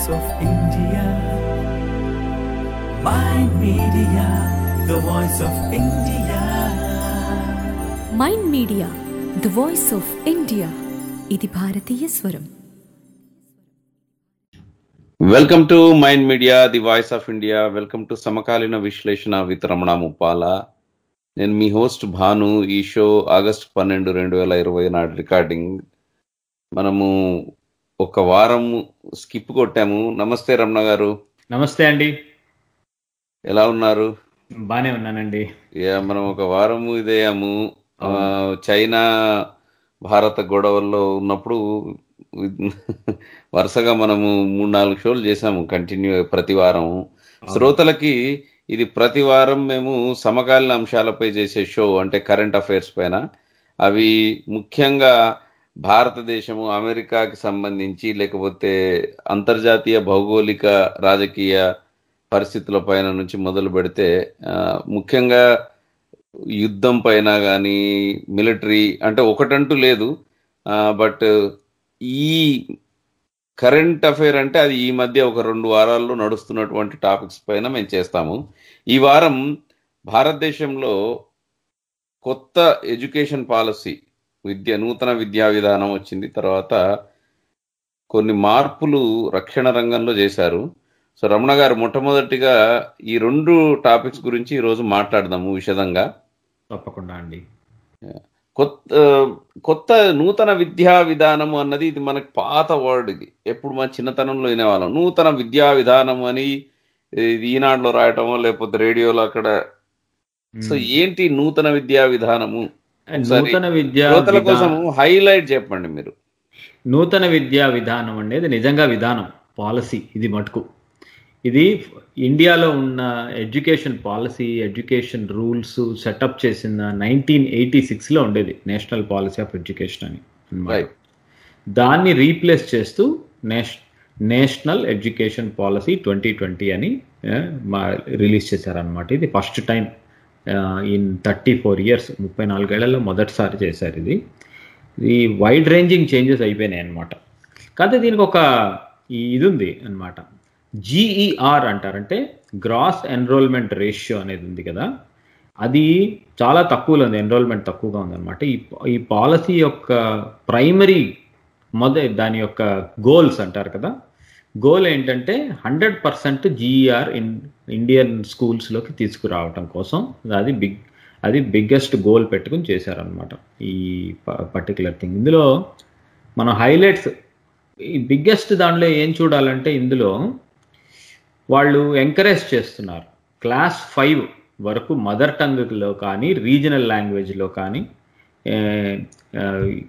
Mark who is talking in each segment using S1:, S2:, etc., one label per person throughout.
S1: voice of India. Mind Media, the voice of India.
S2: Mind Media the voice of India ఇది భారతీయ స్వరం
S3: welcome to Mind Media the voice of India welcome to సమకాలీన విశ్లేషణ with Ramana Muppala నేను మీ host Bhanu ఈ show August పన్నెండు రెండు వేల ఇరవై నాటి రికార్డింగ్ మనము ఒక వారం స్కిప్ కొట్టాము నమస్తే రమణ గారు
S4: నమస్తే అండి
S3: ఎలా ఉన్నారు
S4: బానే ఉన్నానండి
S3: యా, మనం ఒక వారం ఇదేయాము ఆ, చైనా భారత గొడవల్లో ఉన్నప్పుడు వరుసగా మనము మూడు నాలుగు షోలు చేసాము కంటిన్యూ ప్రతి వారం శ్రోతలకి ఇది ప్రతి వారం మేము సమకాలీన అంశాలపై చేసే షో అంటే కరెంట్ అఫైర్స్ పైన అవి ముఖ్యంగా భారతదేశము అమెరికాకి సంబంధించి లేకపోతే అంతర్జాతీయ భౌగోళిక రాజకీయ పరిస్థితుల పైన నుంచి మొదలు పెడితే ఆ, ముఖ్యంగా యుద్ధం పైన కానీ మిలిటరీ అంటే ఒకటంటూ లేదు బట్ ఈ కరెంట్ అఫైర్ అంటే అది ఈ మధ్య ఒక రెండు వారాల్లో నడుస్తున్నటువంటి టాపిక్స్ పైన మేము చేస్తాము ఈ వారం భారతదేశంలో కొత్త ఎడ్యుకేషన్ పాలసీ విద్య నూతన విద్యా విధానం వచ్చింది తర్వాత కొన్ని మార్పులు రక్షణ రంగంలో చేశారు సో రమణ గారు మొట్టమొదటిగా ఈ రెండు టాపిక్స్ గురించి ఈరోజు మాట్లాడదాము విషదంగా
S4: తప్పకుండా అండి
S3: కొత్త కొత్త నూతన విద్యా విధానము అన్నది ఇది మనకి పాత వర్డ్ ఇది ఎప్పుడు మన చిన్నతనంలో వినేవాళ్ళం నూతన విద్యా విధానం అని ఇది ఈనాడులో రాయటమో లేకపోతే రేడియోలో అక్కడ సో ఏంటి నూతన విద్యా విధానము ఒకసారి
S4: నూతన విద్యా
S3: శ్రోతల
S4: విధా-
S3: కోసం హైలైట్ చెప్పండి మీరు
S4: నూతన విద్యా విధానం అనేది నిజంగా విధానం పాలసీ ఇది మటుకు ఇది ఇండియాలో ఉన్న education policy education rules setup చేసిన నైన్టీన్ ఎయిటీ సిక్స్లో ఉండేది నేషనల్ పాలసీ ఆఫ్ ఎడ్యుకేషన్ అని అన్నమాట.
S3: రైట్
S4: దాన్ని రీప్లేస్ చేస్తూ నేష్ national education policy twenty twenty అని ఆ, మా రిలీజ్ చేశారనమాట ఇది first time in thirty four years ముప్పై నాలుగేళ్లలో మొదటిసారి చేశారు ఇది ఇది వైడ్ రేంజింగ్ చేంజెస్ అయిపోయినాయి అనమాట కాకపోతే దీనికి ఒక ఈ ఇది ఉంది అనమాట జీఈఆర్ అంటారంటే గ్రాస్ ఎన్రోల్మెంట్ రేషియో అనేది ఉంది కదా అది చాలా తక్కువలో ఉంది ఎన్రోల్మెంట్ తక్కువగా ఉందన్నమాట ఈ ఈ పాలసీ యొక్క ప్రైమరీ మొద దాని యొక్క గోల్స్ అంటారు కదా గోల్ ఏంటంటే hundred percent GER in Indian స్కూల్స్లోకి తీసుకురావటం కోసం అది బిగ్ అది బిగ్గెస్ట్ గోల్ పెట్టుకుని చేశారనమాట ఈ పర్టికులర్ థింగ్ ఇందులో మనం హైలైట్స్ ఈ బిగ్గెస్ట్ దాంట్లో ఏం చూడాలంటే ఇందులో వాళ్ళు ఎంకరేజ్ చేస్తున్నారు క్లాస్ ఫైవ్ వరకు మదర్ టంగ్లో కానీ రీజనల్ లాంగ్వేజ్లో కానీ ఏ, ఆ,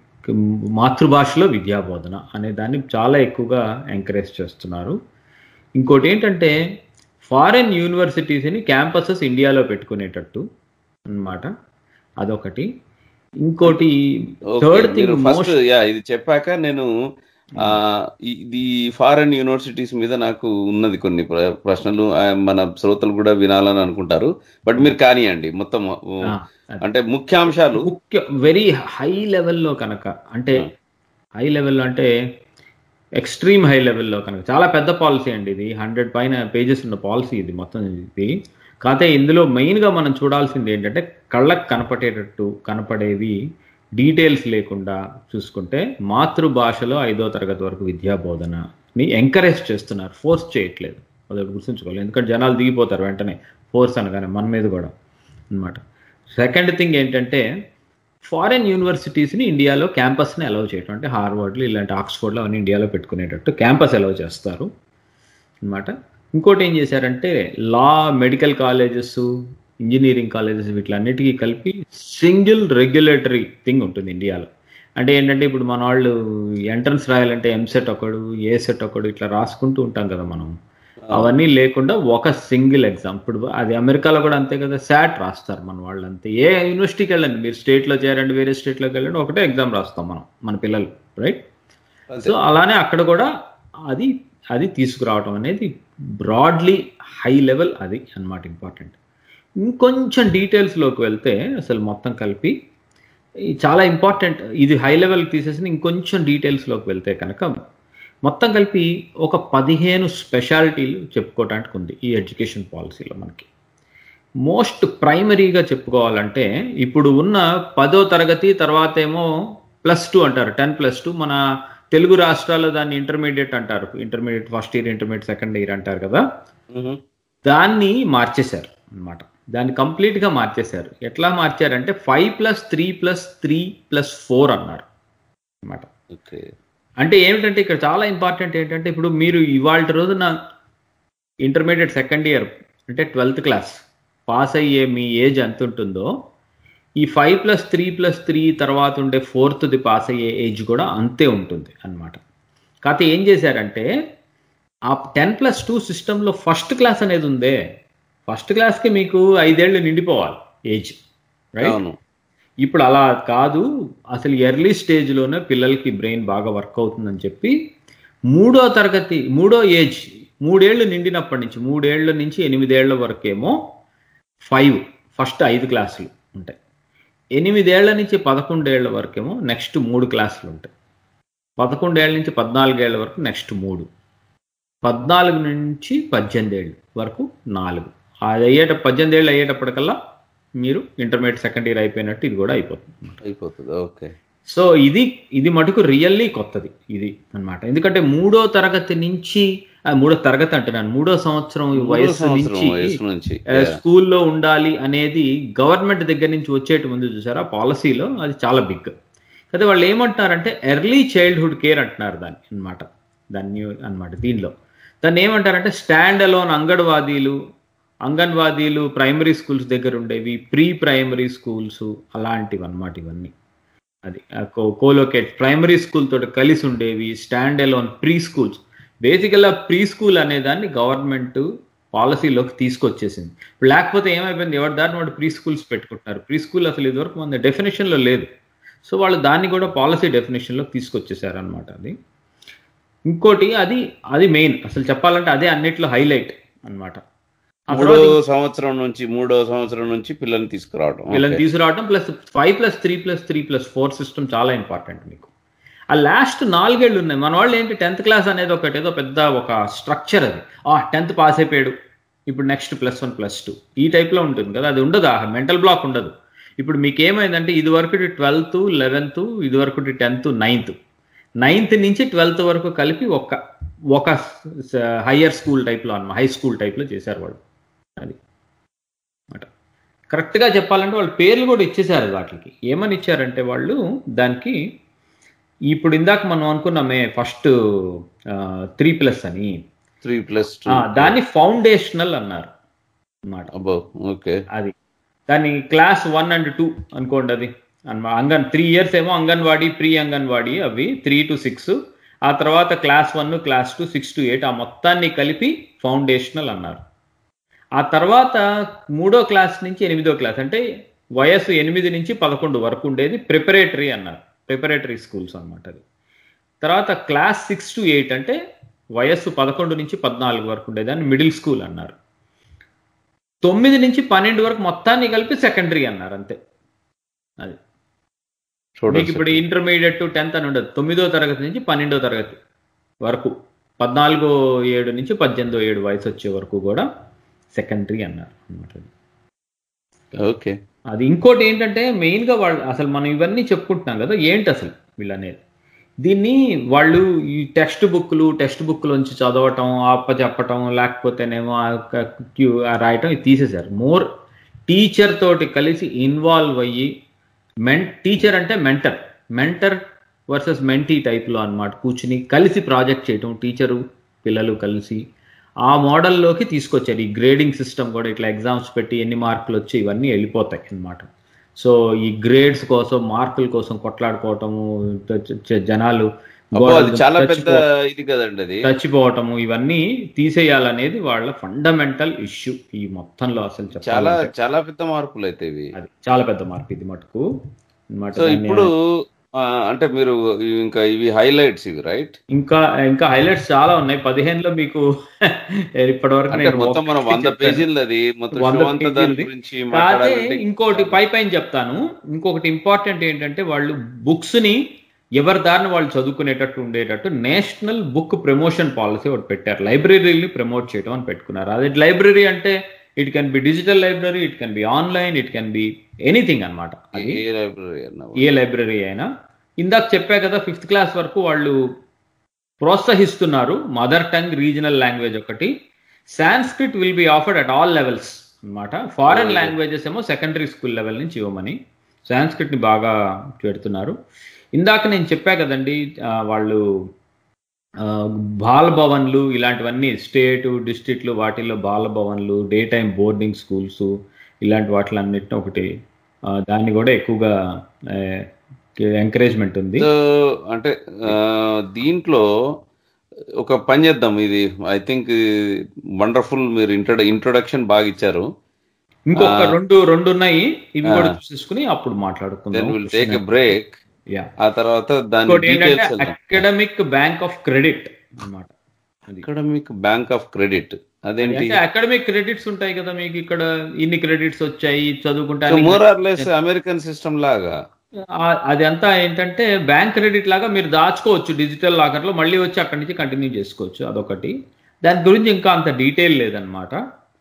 S4: మాతృభాషలో విద్యాబోధన అనే దాన్ని చాలా ఎక్కువగా ఎంకరేజ్ చేస్తున్నారు ఇంకోటి ఏంటంటే ఫారెన్ యూనివర్సిటీస్ని క్యాంపసెస్ ఇండియాలో పెట్టుకునేటట్టు అన్నమాట అదొకటి ఇంకోటి థర్డ్ థింగ్
S3: ఫస్ట్ యా ఇది చెప్పాక నేను ఆ, ఈ- ఇది ఫారెన్ యూనివర్సిటీస్ మీద నాకు ఉన్నది కొన్ని ప్ర- ప్రశ్నలు ఆ, మన శ్రోతలు కూడా వినాలని అనుకుంటారు బట్ మీరు కానివ్వండి మొత్తం
S4: ఆ,
S3: అంటే ముఖ్యాంశాలు
S4: ముఖ్య వెరీ హై లెవెల్లో కనుక అంటే హై లెవెల్లో అంటే ఎక్స్ట్రీమ్ హై లెవెల్లో కనుక చాలా పెద్ద పాలసీ అండి ఇది హండ్రెడ్ పైన పేజెస్ ఉన్న పాలసీ ఇది మొత్తం ఇది కాకపోతే ఇందులో మెయిన్గా మనం చూడాల్సింది ఏంటంటే కళ్ళకు కనపడేటట్టు కనపడేవి డీటెయిల్స్ లేకుండా చూసుకుంటే మాతృభాషలో ఐదో తరగతి వరకు విద్యా బోధనని ఎంకరేజ్ చేస్తున్నారు ఫోర్స్ చేయట్లేదు అదొకటి గుర్తుంచుకోవాలి ఎందుకంటే జనాలు దిగిపోతారు వెంటనే ఫోర్స్ అనగానే మన మీద కూడా అన్నమాట సెకండ్ థింగ్ ఏంటంటే ఫారెన్ యూనివర్సిటీస్ని ఇండియాలో క్యాంపస్ని అలౌ చేయటం అంటే హార్వర్డ్లో ఇలాంటి ఆక్స్ఫోర్డ్లో అవన్నీ ఇండియాలో పెట్టుకునేటట్టు క్యాంపస్ అలౌ చేస్తారు అన్నమాట ఇంకోటి ఏం చేశారంటే law medical colleges engineering colleges వీటిలన్నిటికీ కలిపి సింగిల్ రెగ్యులేటరీ థింగ్ ఉంటుంది ఇండియాలో అంటే ఏంటంటే ఇప్పుడు మన వాళ్ళు ఎంట్రన్స్ రాయాలంటే ఎంసెట్ ఒకడు ఏ సెట్ ఒకడు ఇట్లా రాసుకుంటూ ఉంటాం కదా మనం అవన్నీ లేకుండా ఒక సింగిల్ ఎగ్జామ్ ఇప్పుడు అది అమెరికాలో కూడా అంతే కదా శాట్ రాస్తారు మన వాళ్ళు అంతే ఏ యూనివర్సిటీకి వెళ్ళండి మీరు స్టేట్లో చేరండి వేరే స్టేట్లోకి వెళ్ళండి ఒకటే ఎగ్జామ్ రాస్తాం మనం మన పిల్లలు రైట్ సో అలానే అక్కడ కూడా అది అది తీసుకురావటం అనేది బ్రాడ్లీ హై లెవెల్ అది అన్నమాట ఇంపార్టెంట్ ఇంకొంచెం డీటెయిల్స్లోకి వెళ్తే అసలు మొత్తం కలిపి ఈ చాలా ఇంపార్టెంట్ ఇది హై లెవెల్ తీసేసి ఇంకొంచెం డీటెయిల్స్లోకి వెళ్తే కనుక మొత్తం కలిపి ఒక పదిహేను స్పెషాలిటీలు చెప్పుకోవడానికి ఉంది ఈ ఎడ్యుకేషన్ పాలసీలో మనకి మోస్ట్ ప్రైమరీగా చెప్పుకోవాలంటే ఇప్పుడు ఉన్న పదో తరగతి తర్వాత ఏమో ప్లస్ టూ అంటారు టెన్ ప్లస్ టూ మన తెలుగు రాష్ట్రాల్లో దాన్ని ఇంటర్మీడియట్ అంటారు intermediate first year intermediate second year అంటారు కదా
S3: మ్మ్.
S4: దాన్ని మార్చేశారు అన్నమాట దాన్ని కంప్లీట్గా మార్చేశారు ఎట్లా మార్చారంటే five plus three plus three plus four అన్నారు అన్నమాట
S3: ఓకే
S4: అంటే ఏమిటంటే ఇక్కడ చాలా ఇంపార్టెంట్ ఏంటంటే ఇప్పుడు మీరు ఇవాళ రోజున ఇంటర్మీడియట్ సెకండ్ ఇయర్ అంటే ట్వెల్త్ క్లాస్ పాస్ అయ్యే మీ ఏజ్ ఎంత ఉంటుందో ఈ five plus three plus three తర్వాత ఉండే ఫోర్త్ది పాస్ అయ్యే ఏజ్ కూడా అంతే ఉంటుంది అన్నమాట కాకపోతే ఏం చేశారంటే ఆ టెన్ ప్లస్ టూ సిస్టంలో ఫస్ట్ క్లాస్ అనేది ఉందే ఫస్ట్ క్లాస్కి మీకు ఐదేళ్ళు నిండిపోవాలి ఏజ్ రైట్
S3: అవును
S4: ఇప్పుడు అలా కాదు అసలు ఎర్లీ స్టేజ్లోనే పిల్లలకి బ్రెయిన్ బాగా వర్క్ అవుతుందని చెప్పి మూడో తరగతి మూడో ఏజ్ మూడేళ్ళు నిండినప్పటి నుంచి మూడేళ్ల నుంచి ఎనిమిదేళ్ల వరకేమో ఫైవ్ ఫస్ట్ ఐదు క్లాసులు ఉంటాయి ఎనిమిదేళ్ల నుంచి పదకొండేళ్ల వరకేమో నెక్స్ట్ మూడు క్లాసులు ఉంటాయి పదకొండేళ్ల నుంచి పద్నాలుగేళ్ల వరకు నెక్స్ట్ మూడు పద్నాలుగు నుంచి పద్దెనిమిది ఏళ్ళు వరకు నాలుగు అది అయ్యేట పద్దెనిమిది ఏళ్ళు అయ్యేటప్పటికల్లా మీరు ఇంటర్మీడియట్ సెకండ్ ఇయర్ అయిపోయినట్టు ఇది కూడా అయిపోతుంది
S3: అయిపోతుంది ఓకే
S4: సో ఇది ఇది మటుకు రియల్లీ కొత్తది ఇది అన్నమాట ఎందుకంటే మూడో తరగతి నుంచి ఆ, మూడో తరగతి అంటున్నాను మూడో సంవత్సరం
S3: మూడో
S4: వయసు
S3: సంవత్సరం
S4: నుంచి
S3: వయసు నుంచి
S4: ఆ, స్కూల్లో ఉండాలి అనేది గవర్నమెంట్ దగ్గర నుంచి వచ్చేటి ముందు చూసారా పాలసీలో అది చాలా బిగ్ అయితే వాళ్ళు ఏమంటున్నారంటే ఎర్లీ చైల్డ్హుడ్ కేర్ అంటున్నారు దాన్ని అన్నమాట దాన్ని అన్నమాట దీనిలో దాన్ని ఏమంటారంటే స్టాండ్ అలోన్ అంగన్వాదీలు అంగన్వాదీలు ప్రైమరీ స్కూల్స్ దగ్గర ఉండేవి ప్రీ ప్రైమరీ స్కూల్స్ అలాంటివి అన్నమాట ఇవన్నీ అది కోలోకేట్ ప్రైమరీ స్కూల్ తోటి కలిసి ఉండేవి స్టాండ్ అలోన్ ప్రీ స్కూల్స్ బేసికల్గా ప్రీ స్కూల్ అనేదాన్ని గవర్నమెంట్ పాలసీలోకి తీసుకొచ్చేసింది ఇప్పుడు లేకపోతే ఏమైపోయింది ఎవరి దారిని వాడు ప్రీ స్కూల్స్ పెట్టుకుంటున్నారు ప్రీ స్కూల్ అసలు ఇదివరకు మన డెఫినేషన్లో లేదు సో వాళ్ళు దాన్ని కూడా పాలసీ డెఫినేషన్లోకి తీసుకొచ్చేసారు అనమాట అది ఇంకోటి అది అది మెయిన్ అసలు చెప్పాలంటే అదే అన్నిట్లో హైలైట్ అన్నమాట ఆ
S3: మూడో
S4: తర్వాత
S3: సంవత్సరం నుంచి మూడో సంవత్సరం నుంచి పిల్లల్ని తీసుకురావడం
S4: వీళ్ళని
S3: ఓకే.
S4: తీసుకురావడం plus five plus three plus three plus four system చాలా ఇంపార్టెంట్ మీకు ఆ లాస్ట్ నాలుగేళ్ళు ఉన్నాయి మన వాళ్ళు ఏంటి టెన్త్ క్లాస్ అనేది ఒకటి ఏదో పెద్ద ఒక స్ట్రక్చర్ అది ఆ టెన్త్ పాస్ అయిపోయాడు ఇప్పుడు next plus one plus two ఈ టైప్లో ఉంటుంది కదా అది ఉండదు ఆ మెంటల్ బ్లాక్ ఉండదు ఇప్పుడు మీకు ఏమైందంటే ఇది వరకు ట్వెల్త్ లెవెన్త్ ఇది వరకు టెన్త్ నైన్త్ నైన్త్ నుంచి ట్వెల్త్ వరకు కలిపి ఒక ఒక హయ్యర్ స్కూల్ టైప్లో అన్నమాట హై స్కూల్ టైప్లో చేశారు వాళ్ళు అది అన్నమాట కరెక్ట్గా చెప్పాలంటే వాళ్ళు పేర్లు కూడా ఇచ్చేశారు వాటికి ఏమని ఇచ్చారంటే వాళ్ళు దానికి ఇప్పుడు ఇందాక మనం అనుకున్నామే ఫస్ట్ త్రీ ప్లస్ అని
S3: త్రీ ప్లస్ టూ
S4: ఆ, దాన్ని ఫౌండేషనల్ అన్నారు అన్నమాట
S3: అబ్బో ఓకే
S4: అది దాన్ని క్లాస్ వన్ అండ్ టూ అనుకోండి అది అన్నమా అంగన్ త్రీ ఇయర్స్ ఏమో అంగన్వాడీ ప్రీ అంగన్వాడీ అవి త్రీ టు సిక్స్ ఆ తర్వాత class one class two six to eight ఆ మొత్తాన్ని కలిపి ఫౌండేషనల్ అన్నారు ఆ తర్వాత మూడో క్లాస్ నుంచి ఎనిమిదో క్లాస్ అంటే వయస్సు ఎనిమిది నుంచి పదకొండు వరకు ఉండేది ప్రిపరేటరీ అన్నారు ప్రిపరేటరీ స్కూల్స్ అన్నమాట అది తర్వాత క్లాస్ సిక్స్ టు ఎయిట్ అంటే వయస్సు పదకొండు నుంచి పద్నాలుగు వరకు ఉండేదాన్ని మిడిల్ స్కూల్ అన్నారు తొమ్మిది నుంచి పన్నెండు వరకు మొత్తాన్ని కలిపి సెకండరీ అన్నారు అంతే అది మీకు
S3: చూడండి
S4: ఇప్పుడు ఇంటర్మీడియట్ టు టెన్త్ అని ఉండదు తొమ్మిదో తరగతి నుంచి పన్నెండో తరగతి వరకు పద్నాలుగో ఏడు నుంచి పద్దెనిమిదో ఏడు వయసు వచ్చే వరకు కూడా సెకండరీ అన్నారు అన్నమాట అది.
S3: ఓకే
S4: అది ఇంకోటి ఏంటంటే మెయిన్గా వాళ్ళు అసలు మనం ఇవన్నీ చెప్పుకుంటున్నాం కదా ఏంటి అసలు వీళ్ళు అనేది దీన్ని వాళ్ళు ఈ టెక్స్ట్ బుక్లు టెక్స్ట్ బుక్లోంచి చదవటం అప్ప చెప్పటం లేకపోతేనేమో ఆ క- క్యూ ఆ రాయటం ఇది తీసేశారు మోర్ టీచర్ తోటి కలిసి ఇన్వాల్వ్ అయ్యి మెన్ టీచర్ అంటే మెంటర్ మెంటర్ వర్సెస్ మెంటీ టైప్లో అన్నమాట కూర్చుని కలిసి ప్రాజెక్ట్ చేయటం టీచరు పిల్లలు కలిసి ఆ మోడల్లోకి తీసుకొచ్చారు ఈ గ్రేడింగ్ సిస్టమ్ కూడా ఇట్లా ఎగ్జామ్స్ పెట్టి ఎన్ని మార్కులు వచ్చి ఇవన్నీ వెళ్ళిపోతాయి అన్నమాట సో ఈ గ్రేడ్స్ కోసం మార్కుల కోసం కొట్లాడుకోవటము చ- చ- జనాలు
S3: అబ్బో అది
S4: గోడలు
S3: చాలా పెద్ద
S4: చచ్చిపో-
S3: ఇది కదండి అది
S4: చచ్చిపోవటము ఇవన్నీ తీసేయాలనేది వాళ్ళ ఫండమెంటల్ ఇష్యూ ఈ మొత్తంలో అసలు
S3: చాలా
S4: చెప్పాలంటే
S3: చాలా పెద్ద మార్పులు అయితే ఇవి
S4: అది చాలా పెద్ద మార్పు ఇది మటుకు అన్నమాట
S3: సో
S4: దాన్ని-
S3: ఇప్పుడు ఆ, అంటే మీరు ఇవి ఇంకా ఇవి హైలైట్స్ ఇవి రైట్
S4: ఇంకా ఇంకా హైలైట్స్ చాలా ఉన్నాయి పదిహేనులో మీకు ఇప్పటి వరకు
S3: అంటే
S4: నేను
S3: మొత్తం మనం
S4: ఒకటి
S3: వంద
S4: చెప్పాను.
S3: పేజీలు అది మొత్తం
S4: వంద
S3: షో అంతా దాని
S4: పేజీలది.
S3: గురించి
S4: కాదే
S3: మాట్లాడాలంటే
S4: ఇంకోటి పై పైన చెప్తాను ఇంకొకటి ఇంపార్టెంట్ ఏంటంటే వాళ్ళు బుక్స్ ని ఎవరి దారిని వాళ్ళు చదువుకునేటట్టు ఉండేటట్టు నేషనల్ బుక్ ప్రమోషన్ పాలసీ ఒకటి పెట్టారు లైబ్రరీని ప్రమోట్ చేయడం అని పెట్టుకున్నారు అది లైబ్రరీ అంటే it can be digital library it can be online it can be anything అనమాట అది
S3: ఏ లైబ్రరీ అన్నా
S4: ఏ లైబ్రరీ అయినా ఇందాక చెప్పా కదా ఫిఫ్త్ క్లాస్ వరకు వాళ్ళు ప్రోత్సహిస్తున్నారు మదర్ టంగ్ రీజనల్ లాంగ్వేజ్ ఒకటి Sanskrit will be offered at all levels అన్నమాట ఫారెన్ లాంగ్వేజెస్ ఏమో సెకండరీ స్కూల్ లెవెల్ నుంచి ఇవ్వమని సాంస్క్రిట్ని బాగా పెడుతున్నారు ఇందాక నేను చెప్పా కదండి ఆ, వాళ్ళు ఆ, బాలభవన్లు ఇలాంటివన్నీ స్టేటు డిస్ట్రిక్ట్లు వాటిల్లో బాలభవన్లు డే టైం బోర్డింగ్ స్కూల్స్ ఇలాంటి వాటిలన్నిటిని ఒకటి ఆ, దాన్ని కూడా ఎక్కువగా ఎంకరేజ్మెంట్ ఉంది
S3: సో అంటే ఆ, దీంట్లో ఒక పని చేద్దాం ఇది ఐ థింక్ వండర్ఫుల్ మీరు ఇంట్రొడ ఇంట్రొడక్షన్ బాగా ఇచ్చారు
S4: ఇంకొక
S3: ఆ.
S4: రెండు రెండు ఉన్నాయి ఇవి కూడా
S3: ఆ.
S4: చూసేసుకుని అప్పుడు
S3: దెన్
S4: మాట్లాడుకుందాం
S3: will take a break
S4: yeah
S3: ఆ తర్వాత దాని
S4: ఇంకోటి ఏంటంటే
S3: details
S4: academic bank of credit అన్నమాట అది
S3: అకాడమిక్ బ్యాంక్ ఆఫ్ క్రెడిట్ అదేంటి
S4: అంటే అకాడమిక్ క్రెడిట్స్ ఉంటాయి కదా మీకు ఇక్కడ ఇన్ని క్రెడిట్స్ వచ్చాయి
S3: సో
S4: చదువుకుంటాను
S3: more or less American system లాగా
S4: అది అంతా ఏంటంటే బ్యాంక్ క్రెడిట్ లాగా మీరు దాచుకోవచ్చు డిజిటల్ లాకర్ లో మళ్ళీ వచ్చి అక్కడి నుంచి కంటిన్యూ చేసుకోవచ్చు అదొకటి దాని గురించి ఇంకా అంత డీటెయిల్ లేదనమాట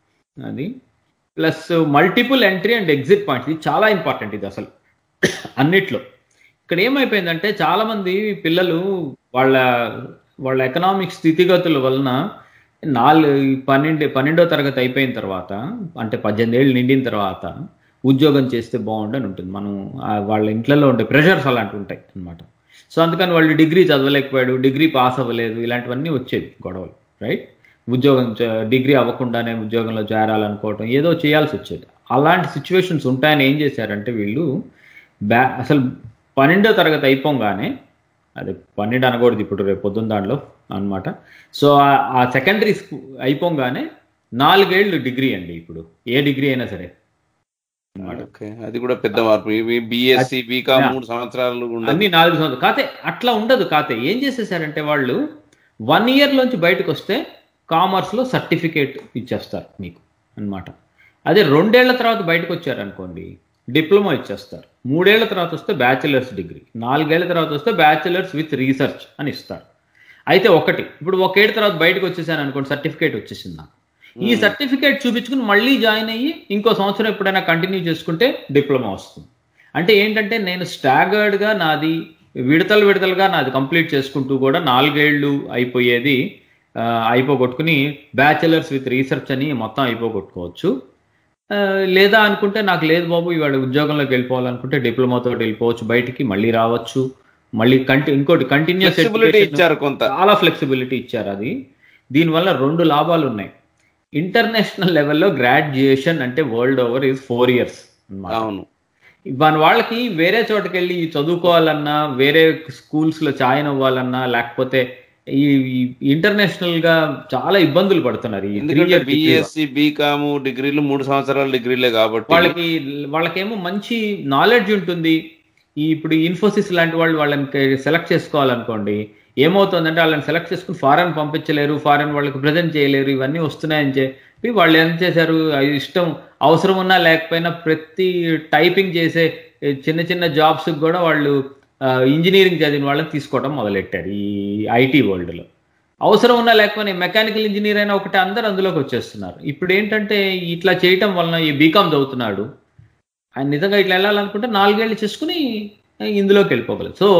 S4: అది plus multiple entry and exit points ఇది చాలా ఇంపార్టెంట్ ఇది అసలు అన్నిట్లో ఇక్కడ ఏమైపోయిందంటే చాలా మంది పిల్లలు వాళ్ళ వాళ్ళ ఎకనామిక్ స్థితిగతుల వలన నాలుగు పన్నెండు పన్నెండో తరగతి అయిపోయిన తర్వాత అంటే పద్దెనిమిది ఏళ్ళు నిండిన తర్వాత ఉద్యోగం చేస్తే బాగుండని ఉంటుంది మనం ఆ వాళ్ళ ఇంట్లో ఉండే ప్రెషర్స్ అలాంటివి ఉంటాయి అన్నమాట సో అందుకని వాళ్ళు డిగ్రీ చదవలేకపోయాడు డిగ్రీ పాస్ అవ్వలేదు ఇలాంటివన్నీ వచ్చేవి గొడవలు రైట్ ఉద్యోగం చ- డిగ్రీ అవ్వకుండానే ఉద్యోగంలో చేరాలనుకోవటం ఏదో చేయాల్సి వచ్చేది అలాంటి సిచ్యువేషన్స్ ఉంటాయని ఏం చేశారంటే వీళ్ళు బ్యా అసలు పన్నెండో తరగతి అయిపోగానే అది పన్నెండు అనకూడదు ఇప్పుడు రేపు పొద్దున్న దాంట్లో అనమాట సో ఆ- ఆ సెకండరీ స్కూల్ అయిపోగానే నాలుగేళ్ళు డిగ్రీ అండి ఇప్పుడు ఏ డిగ్రీ అయినా సరే అన్నమాట.
S3: ఓకే అది కూడా పెద్ద మార్పు ఇవి బిఎస్సి బీకామ్
S4: Yeah.
S3: మూడు సంవత్సరాలు ఉండదు
S4: అన్ని నాలుగు సంవత్సరాలు కాతే అట్లా ఉండదు కాతే ఏం చేసేసారంటే వాళ్ళు వన్ ఇయర్ లోంచి బయటకు వస్తే కామర్స్ లో సర్టిఫికేట్ ఇచ్చేస్తారు మీకు అన్నమాట అదే రెండేళ్ల తర్వాత బయటకు వచ్చారనుకోండి డిప్లొమా ఇచ్చేస్తారు మూడేళ్ల తర్వాత వస్తే బ్యాచిలర్స్ డిగ్రీ నాలుగేళ్ల తర్వాత వస్తే బ్యాచిలర్స్ విత్ రీసెర్చ్ అని ఇస్తారు అయితే ఒకటి ఇప్పుడు ఒకేళ్ళ తర్వాత బయటకు వచ్చేసాను అనుకోండి సర్టిఫికేట్ వచ్చేసింది నాకు ఈ సర్టిఫికేట్ చూపించుకుని మళ్ళీ జాయిన్ అయ్యి ఇంకో సంవత్సరం ఎప్పుడైనా కంటిన్యూ చేసుకుంటే డిప్లొమా వస్తుంది అంటే ఏంటంటే నేను staggered గా నాది విడతలు విడతలుగా నాది కంప్లీట్ చేసుకుంటూ కూడా నాలుగేళ్లు అయిపోయేది ఆ, అయిపోగొట్టుకుని బ్యాచిలర్స్ విత్ రీసెర్చ్ అని మొత్తం అయిపోగొట్టుకోవచ్చు ఆ, లేదా అనుకుంటే నాకు లేదు బాబు ఇవాళ ఉద్యోగంలోకి వెళ్ళిపోవాలనుకుంటే డిప్లొమాతో వెళ్ళిపోవచ్చు బయటికి మళ్ళీ రావచ్చు మళ్ళీ కంటి ఇంకోటి కంటిన్యూస్
S3: ఫ్లెక్సిబిలిటీ ఇచ్చారు కొంత
S4: చాలా ఫ్లెక్సిబిలిటీ ఇచ్చారు అది దీనివల్ల రెండు లాభాలు ఉన్నాయి ఇంటర్నేషనల్ లెవెల్లో గ్రాడ్యుయేషన్ అంటే world over is four years
S3: అవును
S4: మన వాళ్ళకి వేరే చోటకి వెళ్ళి చదువుకోవాలన్నా వేరే స్కూల్స్ లో జాయిన్ అవ్వాలన్నా లేకపోతే ఈ ఇంటర్నేషనల్ గా చాలా ఇబ్బందులు పడుతున్నారు ఈ three
S3: ఎందుకంటే
S4: year degree
S3: బిఎస్సి బీకామ్ డిగ్రీలు మూడు సంవత్సరాల డిగ్రీలే కాబట్టి
S4: వాళ్ళకి వాళ్ళకేమో మంచి నాలెడ్జ్ ఉంటుంది ఈ ఇప్పుడు ఇన్ఫోసిస్ లాంటి వాళ్ళు వాళ్ళని సెలెక్ట్ చేసుకోవాలనుకోండి ఏమవుతుందంటే వాళ్ళని సెలెక్ట్ చేసుకుని ఫారెన్ పంపించలేరు ఫారెన్ వాళ్ళకి ప్రజెంట్ చేయలేరు ఇవన్నీ వస్తున్నాయని చెప్పి వాళ్ళు ఏం చేశారు అది ఇష్టం అవసరం ఉన్నా లేకపోయినా ప్రతి టైపింగ్ చేసే ఏ, చిన్న చిన్న జాబ్స్ కూడా వాళ్ళు ఇంజనీరింగ్ చదివిన వాళ్ళని తీసుకోవడం మొదలెట్టారు ఈ ఐటీ వరల్డ్లో అవసరం ఉన్నా లేకపోయినా మెకానికల్ ఇంజనీర్ అయినా ఒకటి అందరు అందులోకి వచ్చేస్తున్నారు ఇప్పుడు ఏంటంటే ఇట్లా చేయటం వలన ఈ బీకామ్ చదువుతున్నాడు ఆయన నిజంగా ఇట్లా వెళ్ళాలనుకుంటే నాలుగేళ్ళు చేసుకుని ఇందులోకి వెళ్ళిపోగలరు సో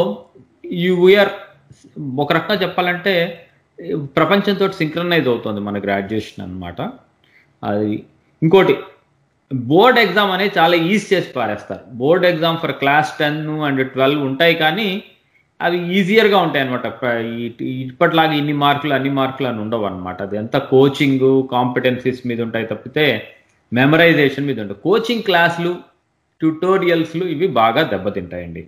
S4: యూ వీఆర్ ఒక రకంగా చెప్పాలంటే ప్రపంచంతో సింక్రనైజ్ అవుతుంది మన గ్రాడ్యుయేషన్ అన్నమాట అది ఇంకోటి బోర్డ్ ఎగ్జామ్ అనేది చాలా ఈజీ చేసి పారేస్తారు board exam for class ten and twelve ఉంటాయి కానీ అవి ఈజియర్గా ఉంటాయి అనమాట ఇప్పటిలాగా ఇన్ని మార్కులు అన్ని మార్కులు అని ఉండవు అనమాట అది ఎంత కోచింగ్ కాంపిటెన్సీస్ మీద ఉంటాయి తప్పితే మెమరైజేషన్ మీద ఉంటాయి కోచింగ్ క్లాసులు ట్యూటోరియల్స్లు ఇవి బాగా దెబ్బతింటాయండి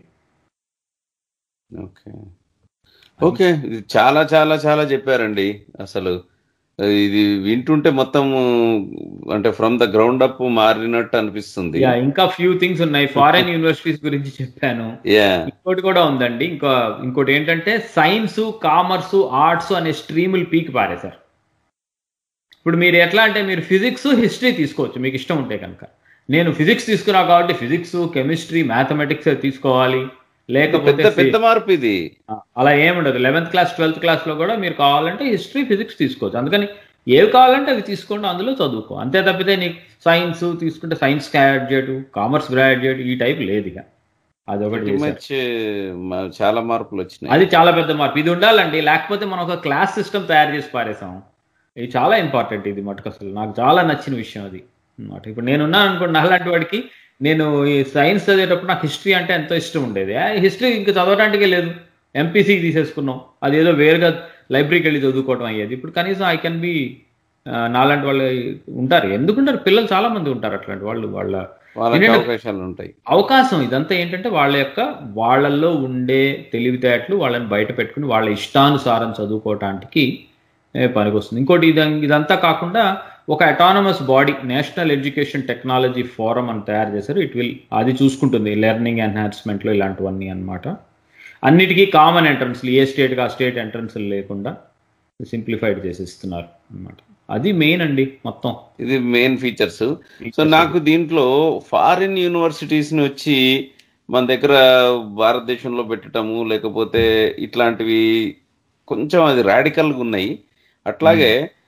S3: ఓకే ఓకే ఇది చాలా చాలా చాలా చెప్పారండి అసలు ఇది వింటుంటే మొత్తం అంటే ఫ్రమ్ ద గ్రౌండ్ అప్ మారినట్టు అనిపిస్తుంది
S4: యా ఇంకా ఫ్యూ థింగ్స్ ఉన్నాయి ఫారెన్ యూనివర్సిటీస్ గురించి చెప్పాను
S3: యా
S4: ఇంకోటి కూడా ఉందండి ఇంకా ఇంకోటి ఏంటంటే సైన్స్ కామర్స్ ఆర్ట్స్ అనే స్ట్రీములు పీకి పారేశారు ఇప్పుడు మీరు ఎట్లా అంటే మీరు ఫిజిక్స్ హిస్టరీ తీసుకోవచ్చు మీకు ఇష్టం ఉంటే కనుక నేను ఫిజిక్స్ తీసుకున్నా కాబట్టి ఫిజిక్స్ కెమిస్ట్రీ మ్యాథమెటిక్స్ తీసుకోవాలి లేకపోతే
S3: పెద్ద పెద్ద మార్పు ఇది
S4: ఆ, అలా ఏముండదు లెవెన్త్ క్లాస్ ట్వెల్త్ క్లాస్ లో కూడా మీరు కావాలంటే హిస్టరీ ఫిజిక్స్ తీసుకోవచ్చు అందుకని ఏవి కావాలంటే అవి తీసుకోండి అందులో చదువుకో అంతే తప్పితే నీకు సైన్స్ తీసుకుంటే సైన్స్ గ్రాడ్యుయేట్ కామర్స్ గ్రాడ్యుయేట్ ఈ టైప్ లేదు ఇక అదొకటి
S3: Pretty
S4: చేశారు.
S3: much, మ- చాలా మార్పులు వచ్చినాయి
S4: అది చాలా పెద్ద మార్పు ఇది ఉండాలండి లేకపోతే మనం ఒక క్లాస్ సిస్టమ్ తయారు చేసి పారేసాం ఇది చాలా ఇంపార్టెంట్ ఇది మటుకు అసలు నాకు చాలా నచ్చిన విషయం అది అన్నమాట ఇప్పుడు నేను ఉన్నాను అనుకోండి అలాంటి వాడికి నేను ఈ సైన్స్ చదివేటప్పుడు నాకు హిస్టరీ అంటే ఎంతో ఇష్టం ఉండేది హిస్టరీ ఇంకా చదవడానికే లేదు ఎంపీసీ తీసేసుకున్నాం అదేదో వేరుగా లైబ్రరీకి వెళ్ళి చదువుకోవడం అయ్యేది ఇప్పుడు కనీసం ఐ కెన్ బి నాలాంటి వాళ్ళు ఉంటారు ఎందుకుంటారు పిల్లలు చాలా మంది ఉంటారు అట్లాంటి వాళ్ళు వాళ్ళ
S3: వాళ్ళకి
S4: ఏంటంటే-
S3: అవకాశాలు ఉంటాయి
S4: అవకాశం ఇదంతా ఏంటంటే వాళ్ళ యొక్క వాళ్ళల్లో ఉండే తెలివితేటలు వాళ్ళని బయట పెట్టుకుని వాళ్ళ ఇష్టానుసారం చదువుకోవటానికి ఏ, పనికొస్తుంది ఇంకోటి ఇద ఇదంతా కాకుండా ఒక autonomous body national education technology forum అని తయారు చేశారు ఇట్ విల్ అది చూసుకుంటుంది లెర్నింగ్ ఎన్హాన్స్మెంట్లో ఇలాంటివన్నీ అన్నమాట అన్నిటికీ కామన్ ఎంట్రన్స్లు ఏ స్టేట్కి ఆ స్టేట్ ఎంట్రన్స్ లేకుండా సింప్లిఫైడ్ చేసిస్తున్నారు అన్నమాట అది మెయిన్ అండి మొత్తం
S3: ఇది మెయిన్ ఫీచర్స్ సో నాకు దీంట్లో ఫారిన్ యూనివర్సిటీస్ ని వచ్చి మన దగ్గర భారతదేశంలో పెట్టడము లేకపోతే ఇట్లాంటివి కొంచెం అది రాడికల్ గా ఉన్నాయి అట్లాగే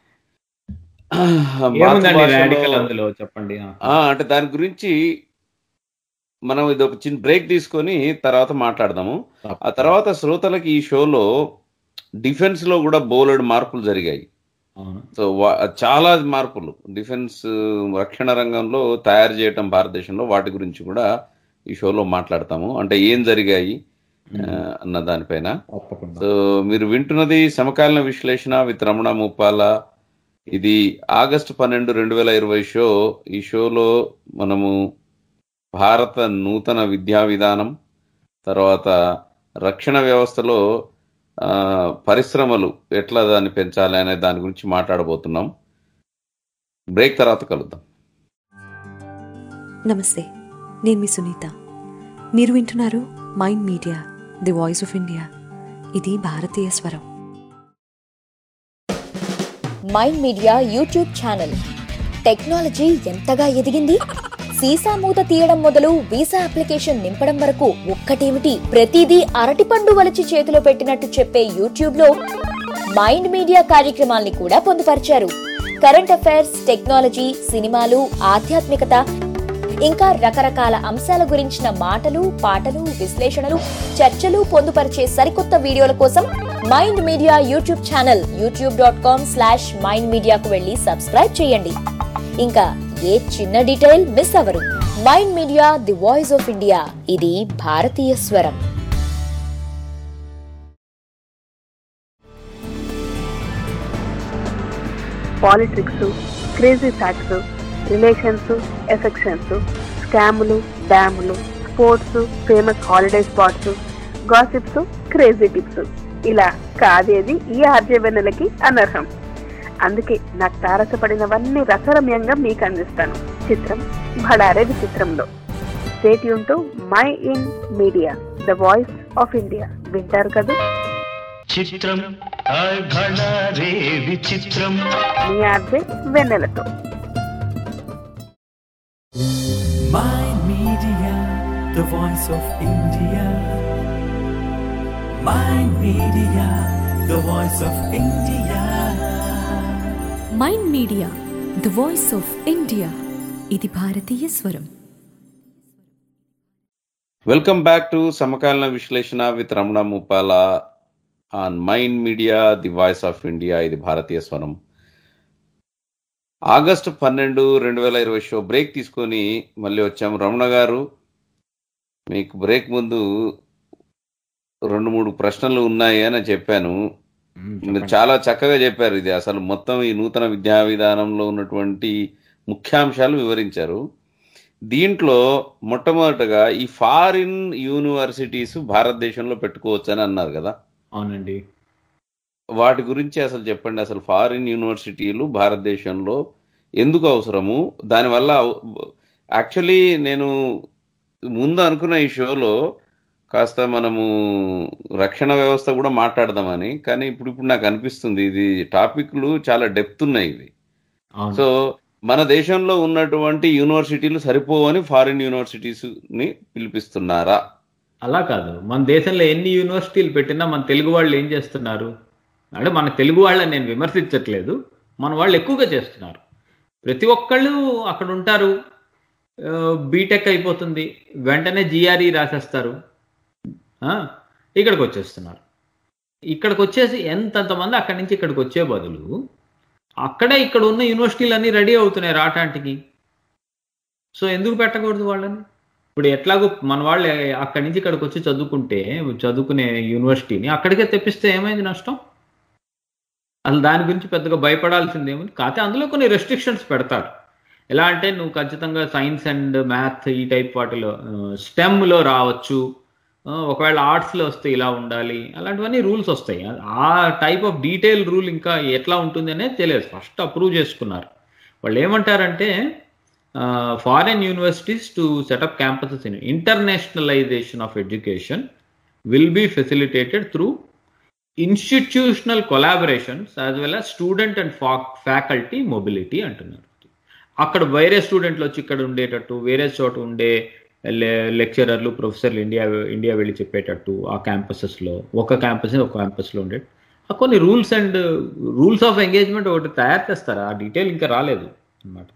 S4: ఏముందండి
S3: మాతృభాషలో-
S4: రాడికల్ అందులో చెప్పండి ఆ.
S3: ఆ, అంటే దాని గురించి మనం ఇది ఒక చిన్న బ్రేక్ తీసుకొని తర్వాత మాట్లాడదాము ఆ తర్వాత శ్రోతలకి ఈ షోలో డిఫెన్స్ లో కూడా బోలెడు మార్పులు జరిగాయి
S4: అవును
S3: సో వా- చాలా మార్పులు డిఫెన్స్ రక్షణ రంగంలో తయారు చేయటం భారతదేశంలో వాటి గురించి కూడా ఈ షోలో మాట్లాడతాము అంటే ఏం జరిగాయి ఆ, అన్న దానిపైన
S4: తప్పకుండా
S3: సో మీరు వింటున్నది సమకాలీన విశ్లేషణ విత్ రమణ ముప్పాల ఇది ఆగస్టు పన్నెండు రెండు వేల ఇరవై షో ఈ షోలో మనము భారత నూతన విద్యా విధానం తర్వాత రక్షణ వ్యవస్థలో ఆ, పరిశ్రమలు ఎట్లా దాన్ని పెంచాలి అనే దాని గురించి మాట్లాడబోతున్నాం బ్రేక్ తర్వాత కలుద్దాం
S2: నమస్తే నేను మీ సునీత మీరు వింటున్నారు Mind Media the voice of India ఇది భారతీయ స్వరం
S5: Mind Media YouTube channel technology ఎంతగా ఎదిగింది సీసా మూత తీయడం మొదలు వీసా అప్లికేషన్ నింపడం వరకు ఒక్కటేమిటి ప్రతిదీ అరటిపండు వలిచి చేతిలో పెట్టినట్టు చెప్పే యూట్యూబ్ లో మైండ్ మీడియా కార్యక్రమాల్ని కూడా పొందుపరిచారు కరెంట్ అఫైర్స్ టెక్నాలజీ సినిమాలు ఆధ్యాత్మికత ఇంకా రకరకాల అంశాల గురించిన మాటలు పాటలు విశ్లేషణలు చర్చలు పొందుపరిచే సరికొత్త వీడియోల కోసం Mind Media YouTube channel YouTube dot com slash Mind మీడియాకు వెళ్ళి సబ్స్క్రైబ్ చేయండి ఇంకా ఏ చిన్న డీటెయిల్ మిస్ అవరు Mind Media the voice of India ఇది భారతీయ స్వరం
S6: politics crazy facts relations affections స్కాములు డ్యాములు sports famous holiday spots gossips crazy tips ఇలా కాదేది ఈ ఆర్జవెన్నెలకి అనర్హం అందుకే నాకు తారసపడినవన్నీ రసరమ్యంగా మీకు అందిస్తాను చిత్రం భడారే విచిత్రంలో స్టేట్ యూన్ to my Mind Media the voice of India వింటారు కదా
S1: చిత్రం హాయ్ భళా రే విచిత్రం
S6: మీ ఆర్జే వెన్నెలతో
S1: Mind Media, the voice of India. Mind Media, the voice of India.
S2: Mind Media the voice of India ఇది భారతీయ స్వరం
S3: వెల్కమ్ బ్యాక్ టు సమకాలీన విశ్లేషణ with Ramana Muppala on Mind Media the voice of India ఇది భారతీయ స్వరం ఆగస్టు పన్నెండు రెండు వేల ఇరవై షో బ్రేక్ తీసుకొని మళ్ళీ వచ్చాము రమణ గారు మీకు బ్రేక్ ముందు రెండు మూడు ప్రశ్నలు ఉన్నాయి అని చెప్పాను మీరు చాలా చక్కగా చెప్పారు ఇది అసలు మొత్తం ఈ నూతన విద్యా విధానంలో ఉన్నటువంటి ముఖ్యాంశాలు వివరించారు దీంట్లో మొట్టమొదటగా ఈ ఫారిన్ యూనివర్సిటీస్ భారతదేశంలో పెట్టుకోవచ్చు అని అన్నారు కదా
S4: అవునండి
S3: వాటి గురించి అసలు చెప్పండి అసలు ఫారిన్ యూనివర్సిటీలు భారతదేశంలో ఎందుకు అవసరము దానివల్ల యాక్చువల్లీ నేను ముందు అనుకున్న ఈ షోలో కాస్త మనము రక్షణ వ్యవస్థ కూడా మాట్లాడదామని కానీ ఇప్పుడు ఇప్పుడు నాకు అనిపిస్తుంది ఇది టాపిక్లు చాలా డెప్త్ ఉన్నాయి ఇవి
S4: అవును
S3: సో మన దేశంలో ఉన్నటువంటి యూనివర్సిటీలు సరిపోవని ఫారిన్ యూనివర్సిటీస్ ని పిలిపిస్తున్నారా
S4: అలా కాదు మన దేశంలో ఎన్ని యూనివర్సిటీలు పెట్టినా మన తెలుగు వాళ్ళు ఏం చేస్తున్నారు అంటే మన తెలుగు వాళ్ళని నేను విమర్శించట్లేదు మన వాళ్ళు ఎక్కువగా చేస్తున్నారు ప్రతి ఒక్కళ్ళు అక్కడ ఉంటారు బీటెక్ అయిపోతుంది వెంటనే జిఆర్ఈ రాసేస్తారు ఆ, ఇక్కడికి వచ్చేస్తున్నారు ఇక్కడికి వచ్చేసి ఎంతంతమంది అక్కడి నుంచి ఇక్కడికి వచ్చే బదులు అక్కడే ఇక్కడ ఉన్న యూనివర్సిటీలు అన్నీ రెడీ అవుతున్నాయి రావటానికి సో ఎందుకు పెట్టకూడదు వాళ్ళని ఇప్పుడు ఎట్లాగో మన వాళ్ళు అక్కడి నుంచి ఇక్కడికి వచ్చి చదువుకుంటే చదువుకునే యూనివర్సిటీని అక్కడికే తెప్పిస్తే ఏమైంది నష్టం అసలు దాని గురించి పెద్దగా భయపడాల్సింది ఏముంది కాకపోతే అందులో కొన్ని రెస్ట్రిక్షన్స్ పెడతారు ఎలా అంటే నువ్వు ఖచ్చితంగా సైన్స్ అండ్ మ్యాథ్ ఈ టైప్ వాటిలో స్టెమ్లో రావచ్చు ఆ, ఒకవేళ ఆర్ట్స్లో వస్తే ఇలా ఉండాలి అలాంటివన్నీ రూల్స్ వస్తాయి ఆ టైప్ ఆఫ్ డీటెయిల్ రూల్ ఇంకా ఎట్లా ఉంటుంది అనేది తెలియదు ఫస్ట్ అప్రూవ్ చేసుకున్నారు వాళ్ళు ఏమంటారంటే foreign universities to set up campuses in internationalization of education will be facilitated through institutional collaborations as well as student and faculty mobility అంటున్నారు అక్కడ వేరే స్టూడెంట్లు వచ్చి ఇక్కడ ఉండేటట్టు వేరే చోట ఉండే లెక్చరర్లు ప్రొఫెసర్లు ఇండియా ఇండియా వెళ్ళి చెప్పేటట్టు ఆ క్యాంపసెస్లో ఒక క్యాంపస్ ఒక క్యాంపస్లో ఉండే ఆ కొన్ని rules and rules of engagement ఒకటి తయారు చేస్తారు ఆ డీటెయిల్ ఇంకా రాలేదు అన్నమాట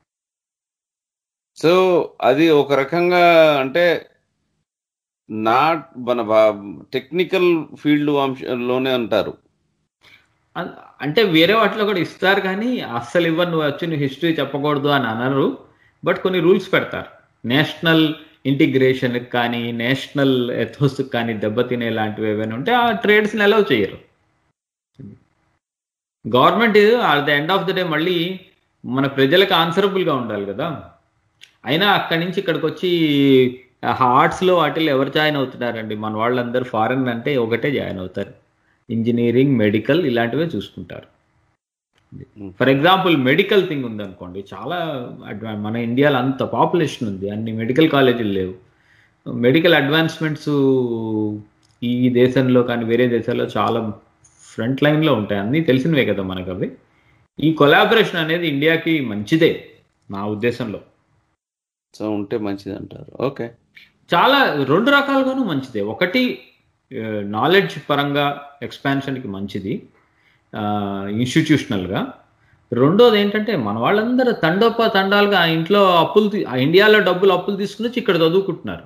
S3: సో అది ఒక రకంగా అంటే నా మన టెక్నికల్ ఫీల్డ్ అంశంలోనే అంటారు
S4: అన్- అంటే వేరే వాటిలో కూడా ఇస్తారు కానీ అస్సలు ఇవ్వరు నువ్వు వచ్చి నువ్వు హిస్టరీ చెప్పకూడదు అని అనరు బట్ కొన్ని రూల్స్ పెడతారు నేషనల్ ఇంటిగ్రేషన్ కానీ నేషనల్ ఎథోస్ కానీ దెబ్బతినే లాంటివి ఏవైనా ఉంటే ఆ ట్రేడ్స్ని అలౌ చేయరు government at the end of the day మళ్ళీ మన ప్రజలకు ఆన్సరబుల్గా ఉండాలి కదా అయినా అక్కడి నుంచి ఇక్కడికి వచ్చి ఆర్ట్స్లో వాటిల్లో ఎవరు జాయిన్ అవుతున్నారండి మన వాళ్ళందరూ ఫారెన్ అంటే ఒకటే జాయిన్ అవుతారు ఇంజనీరింగ్ మెడికల్ ఇలాంటివే చూసుకుంటారు ఫర్ ఎగ్జాంపుల్ మెడికల్ థింగ్ ఉంది అనుకోండి చాలా అడ్వా మన ఇండియాలో అంత పాపులేషన్ ఉంది అన్ని మెడికల్ కాలేజీలు లేవు మెడికల్ అడ్వాన్స్మెంట్స్ ఈ దేశంలో కానీ వేరే దేశాల్లో చాలా ఫ్రంట్ లైన్లో ఉంటాయి అన్నీ తెలిసినవే కదా మనకు అవి ఈ కొలాబరేషన్ అనేది ఇండియాకి మంచిదే నా ఉద్దేశంలో
S3: సో ఉంటే మంచిది అంటారు ఓకే
S4: చాలా రెండు రకాలుగాను మంచిదే ఒకటి నాలెడ్జ్ పరంగా ఎక్స్పాన్షన్కి మంచిది ఇన్స్టిట్యూషనల్గా రెండోది ఏంటంటే మన వాళ్ళందరూ తండోప తండాలుగా ఆ ఇంట్లో అప్పులు తీ- ఆ ఇండియాలో డబ్బులు అప్పులు తీసుకుని వచ్చి ఇక్కడ చదువుకుంటున్నారు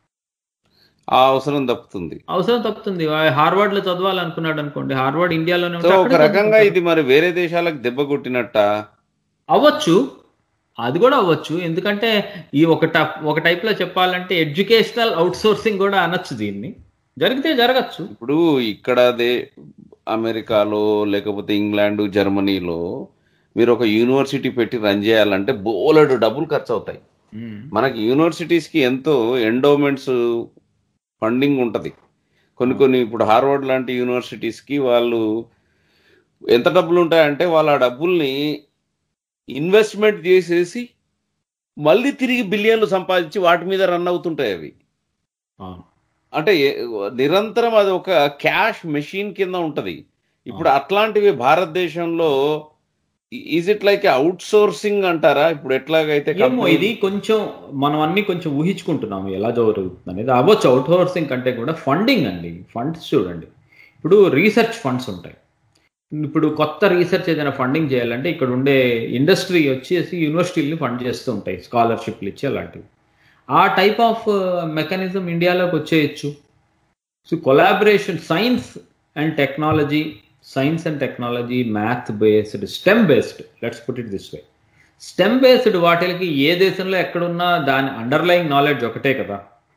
S3: ఆ అవసరం తప్పుతుంది
S4: అవసరం తప్పుతుంది హార్వర్డ్ లో చదవాలనుకున్నాడు అనుకోండి హార్వర్డ్ ఇండియాలోనే
S3: సో
S4: ఉంటే
S3: ఒక
S4: అక్కడే
S3: రకంగా
S4: చదువుకుంటారు.
S3: ఇది మరి వేరే దేశాలకు దెబ్బ కొట్టినట్ట
S4: అవ్వచ్చు అది కూడా అవ్వచ్చు ఎందుకంటే ఈ ఒక టప్ ఒక type లో చెప్పాలంటే ఎడ్యుకేషనల్ అవుట్ సోర్సింగ్ కూడా అనొచ్చు దీన్ని జరిగితే జరగచ్చు
S3: ఇప్పుడు ఇక్కడ అదే అమెరికాలో లేకపోతే ఇంగ్లాండ్ జర్మనీలో మీరు ఒక యూనివర్సిటీ పెట్టి రన్ చేయాలంటే బోలెడు డబ్బులు ఖర్చు అవుతాయి మనకి యూనివర్సిటీస్ కి ఎంతో ఎండోమెంట్స్ ఫండింగ్ ఉంటది కొన్ని కొన్ని ఇప్పుడు హార్వర్డ్ లాంటి యూనివర్సిటీస్ కి వాళ్ళు ఎంత డబ్బులు ఉంటాయంటే వాళ్ళ ఆ డబ్బుల్ని ఇన్వెస్ట్మెంట్ చేసేసి మళ్ళీ తిరిగి బిలియన్లు సంపాదించి వాటి మీద రన్ అవుతుంటాయి అవి
S4: అవును
S3: అంటే ఏ- నిరంతరం అది ఒక క్యాష్ మెషిన్ కింద ఉంటది ఇప్పుడు అట్లాంటివి భారతదేశంలో is it like outsourcing అంటారా ఇప్పుడు ఎట్లాగైతే
S4: ఏమో
S3: company-
S4: ఇది కొంచెం మనం అన్ని కొంచెం ఊహించుకుంటున్నాము ఎలా జరుగుతుంది అనేది అవ్వచ్చు అవుట్ సోర్సింగ్ కంటే కూడా ఫండింగ్ అండి ఫండ్స్ చూడండి ఇప్పుడు రీసెర్చ్ ఫండ్స్ ఉంటాయి ఇప్పుడు కొత్త రీసెర్చ్ ఏదైనా ఫండింగ్ చేయాలంటే ఇక్కడ ఉండే ఇండస్ట్రీ వచ్చేసి యూనివర్సిటీని ఫండ్ చేస్తూ ఉంటాయి స్కాలర్షిప్లు ఇచ్చి అలాంటివి ఆ టైప్ ఆఫ్ మెకానిజం ఇండియాలోకి వచ్చేయచ్చు so collaboration science and technology science and technology math based STEM based let's put it this way STEM based వాటికి ఏ దేశంలో ఎక్కడున్నా దాని అండర్లయింగ్ నాలెడ్జ్ ఒకటే కదా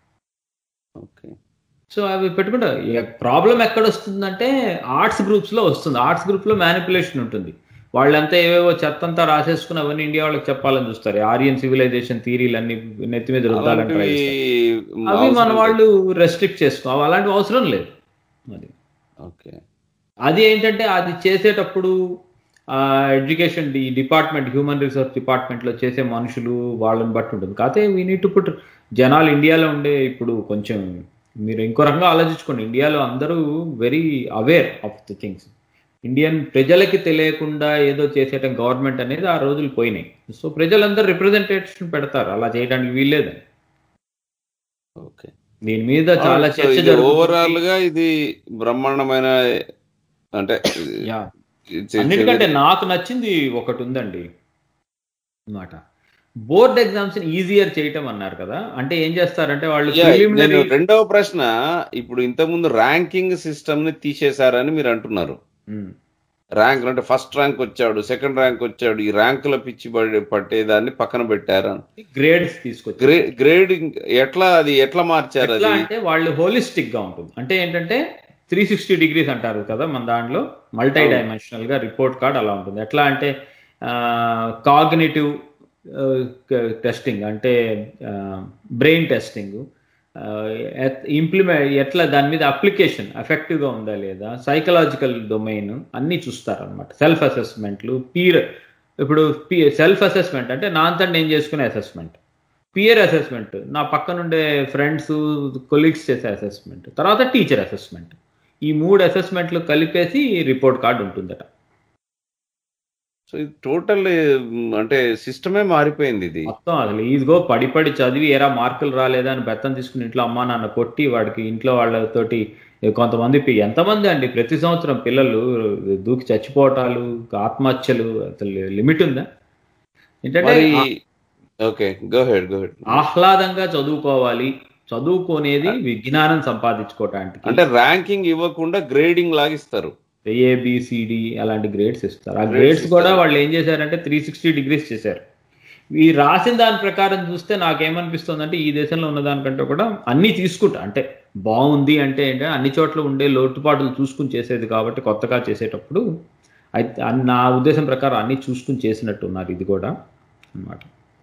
S3: ఓకే
S4: సో అవి పెట్టుకుంటా ప్రాబ్లం ఎక్కడ వస్తుందంటే ఆర్ట్స్ గ్రూప్స్లో వస్తుంది ఆర్ట్స్ గ్రూప్లో మ్యానిపులేషన్ ఉంటుంది వాళ్ళంతా ఏవేవో చెత్తంతా రాసేసుకుని అవన్నీ ఇండియా వాళ్ళకి చెప్పాలని చూస్తారు ఆరియన్ సివిలైజేషన్ థీరీలు అన్ని నెత్తి మీద రుద్దాలని try
S3: అలాంటివి
S4: చేస్తారు. అవి మన
S3: అవసరం
S4: వాళ్ళు రెస్ట్రిక్ట్ చేసుకో అవి అలాంటివి అవసరం లేదు అది
S3: ఓకే
S4: అది ఏంటంటే అది చేసేటప్పుడు ఎడ్యుకేషన్ డి డిపార్ట్మెంట్ హ్యూమన్ రిసోర్స్ డిపార్ట్మెంట్లో చేసే మనుషులు వాళ్ళని బట్టి ఉంటుంది కాకపోతే వీ నీడ్ టు పుట్ జనాలు ఇండియాలో ఉండే ఇప్పుడు కొంచెం మీరు ఇంకో రకంగా ఆలోచించుకోండి ఇండియాలో అందరూ very aware of the things Indian ప్రజలకి తెలియకుండా ఏదో చేసేయటం గవర్నమెంట్ అనేది ఆ రోజులు పోయినాయి సో ప్రజలందరూ రిప్రజెంటేషన్ పెడతారు అలా చేయడానికి వీల్లేదని
S3: ఓకే
S4: దీని మీద చాలా
S3: సో
S4: చర్చ
S3: ఇది
S4: జరుగుతుంది.
S3: ఓవరాల్ గా ఇది బ్రహ్మాండమైన అంటే
S4: యా
S3: ఇది-
S4: అన్నిటికంటే నాకు నచ్చింది ఒకటి ఉందండి అన్నమాట బోర్డ్ ఎగ్జామ్స్ ఈజియర్ చేయటం అన్నారు కదా అంటే ఏం చేస్తారంటే వాళ్ళు
S3: యా, నేను
S4: preliminary-
S3: రెండవ ప్రశ్న ఇప్పుడు ఇంతకుముందు ర్యాంకింగ్ సిస్టమ్ ని తీసేశారని మీరు అంటున్నారు
S4: ఉమ్,
S3: ర్యాంక్ అంటే ఫస్ట్ ర్యాంక్ వచ్చాడు సెకండ్ ర్యాంక్ వచ్చాడు ఈ ర్యాంకుల పిచ్చి పడి- పట్టేదాన్ని పక్కన పెట్టారు అని
S4: గ్రేడ్స్ తీసుకొచ్చి
S3: గ్రే గ్రేడింగ్ ఎట్లా అది ఎట్లా మార్చారు
S4: ఎట్లా
S3: అది
S4: అంటే వాళ్ళు హోలిస్టిక్ గా ఉంటుంది అంటే ఏంటంటే త్రీ సిక్స్టీ డిగ్రీస్ అంటారు కదా మన దాంట్లో మల్టీ డైమెన్షనల్ గా రిపోర్ట్ కార్డ్ అలా ఉంటుంది ఎట్లా అంటే కాగ్నేటివ్ టెస్టింగ్ అంటే బ్రెయిన్ టెస్టింగ్ ఇంప్లిమెంట్ ఎట్లా దాని మీద అప్లికేషన్ ఎఫెక్టివ్ గా ఉందా లేదా సైకలాజికల్ డొమైన్ అన్ని చూస్తారు అనమాట సెల్ఫ్ అసెస్మెంట్లు పీర్ ఇప్పుడు సెల్ఫ్ అసెస్మెంట్ అంటే నా అంతా నేను చేసుకునే అసెస్మెంట్ పియర్ అసెస్మెంట్ నా పక్కనుండే ఫ్రెండ్స్ కొలీగ్స్ చేసే అసెస్మెంట్ తర్వాత టీచర్ అసెస్మెంట్ ఈ మూడు అసెస్మెంట్లు కలిపేసి రిపోర్ట్ కార్డు ఉంటుందట
S3: సో ఇది టోటల్ అంటే సిస్టమే మారిపోయింది ఇది
S4: మొత్తం అసలు ఇదిగో పడి పడి చదివి ఏరా మార్కులు రాలేదా అని బెత్తం తీసుకుని ఇంట్లో అమ్మా నాన్న కొట్టి వాడికి ఇంట్లో వాళ్ళతోటి కొంతమంది పి- ఎంతమంది అండి ప్రతి సంవత్సరం పిల్లలు దూకి చచ్చిపోవటాలు ఆత్మహత్యలు అసలు లిమిట్ ఉందా ఏంటంటే
S3: మరి
S4: ఆ-
S3: okay go ahead go ahead
S4: ఆహ్లాదంగా చదువుకోవాలి చదువుకునేది విజ్ఞానం సంపాదించుకోవటానికి
S3: అంటే ర్యాంకింగ్ ఇవ్వకుండా గ్రేడింగ్ లాగిస్తారు
S4: ఏబిసిడి అలాంటి గ్రేడ్స్ ఇస్తారు ఆ
S3: Grades
S4: గ్రేడ్స్ కూడా
S3: ఇస్తారు.
S4: వాళ్ళు ఏం చేశారంటే త్రీ సిక్స్టీ డిగ్రీస్ చేశారు ఈ రాసిన దాని ప్రకారం చూస్తే నాకేమనిపిస్తుంది అంటే ఈ దేశంలో ఉన్న దానికంటే కూడా అన్ని తీసుకుంటా అంటే బాగుంది అంటే ఏంటంటే అన్ని చోట్ల ఉండే లోటుపాట్లు చూసుకుని చేసేది కాబట్టి కొత్తగా చేసేటప్పుడు అయితే అన్- నా ఉద్దేశం ప్రకారం అన్ని చూసుకుని చేసినట్టు ఉన్నారు ఇది కూడా అన్నమాట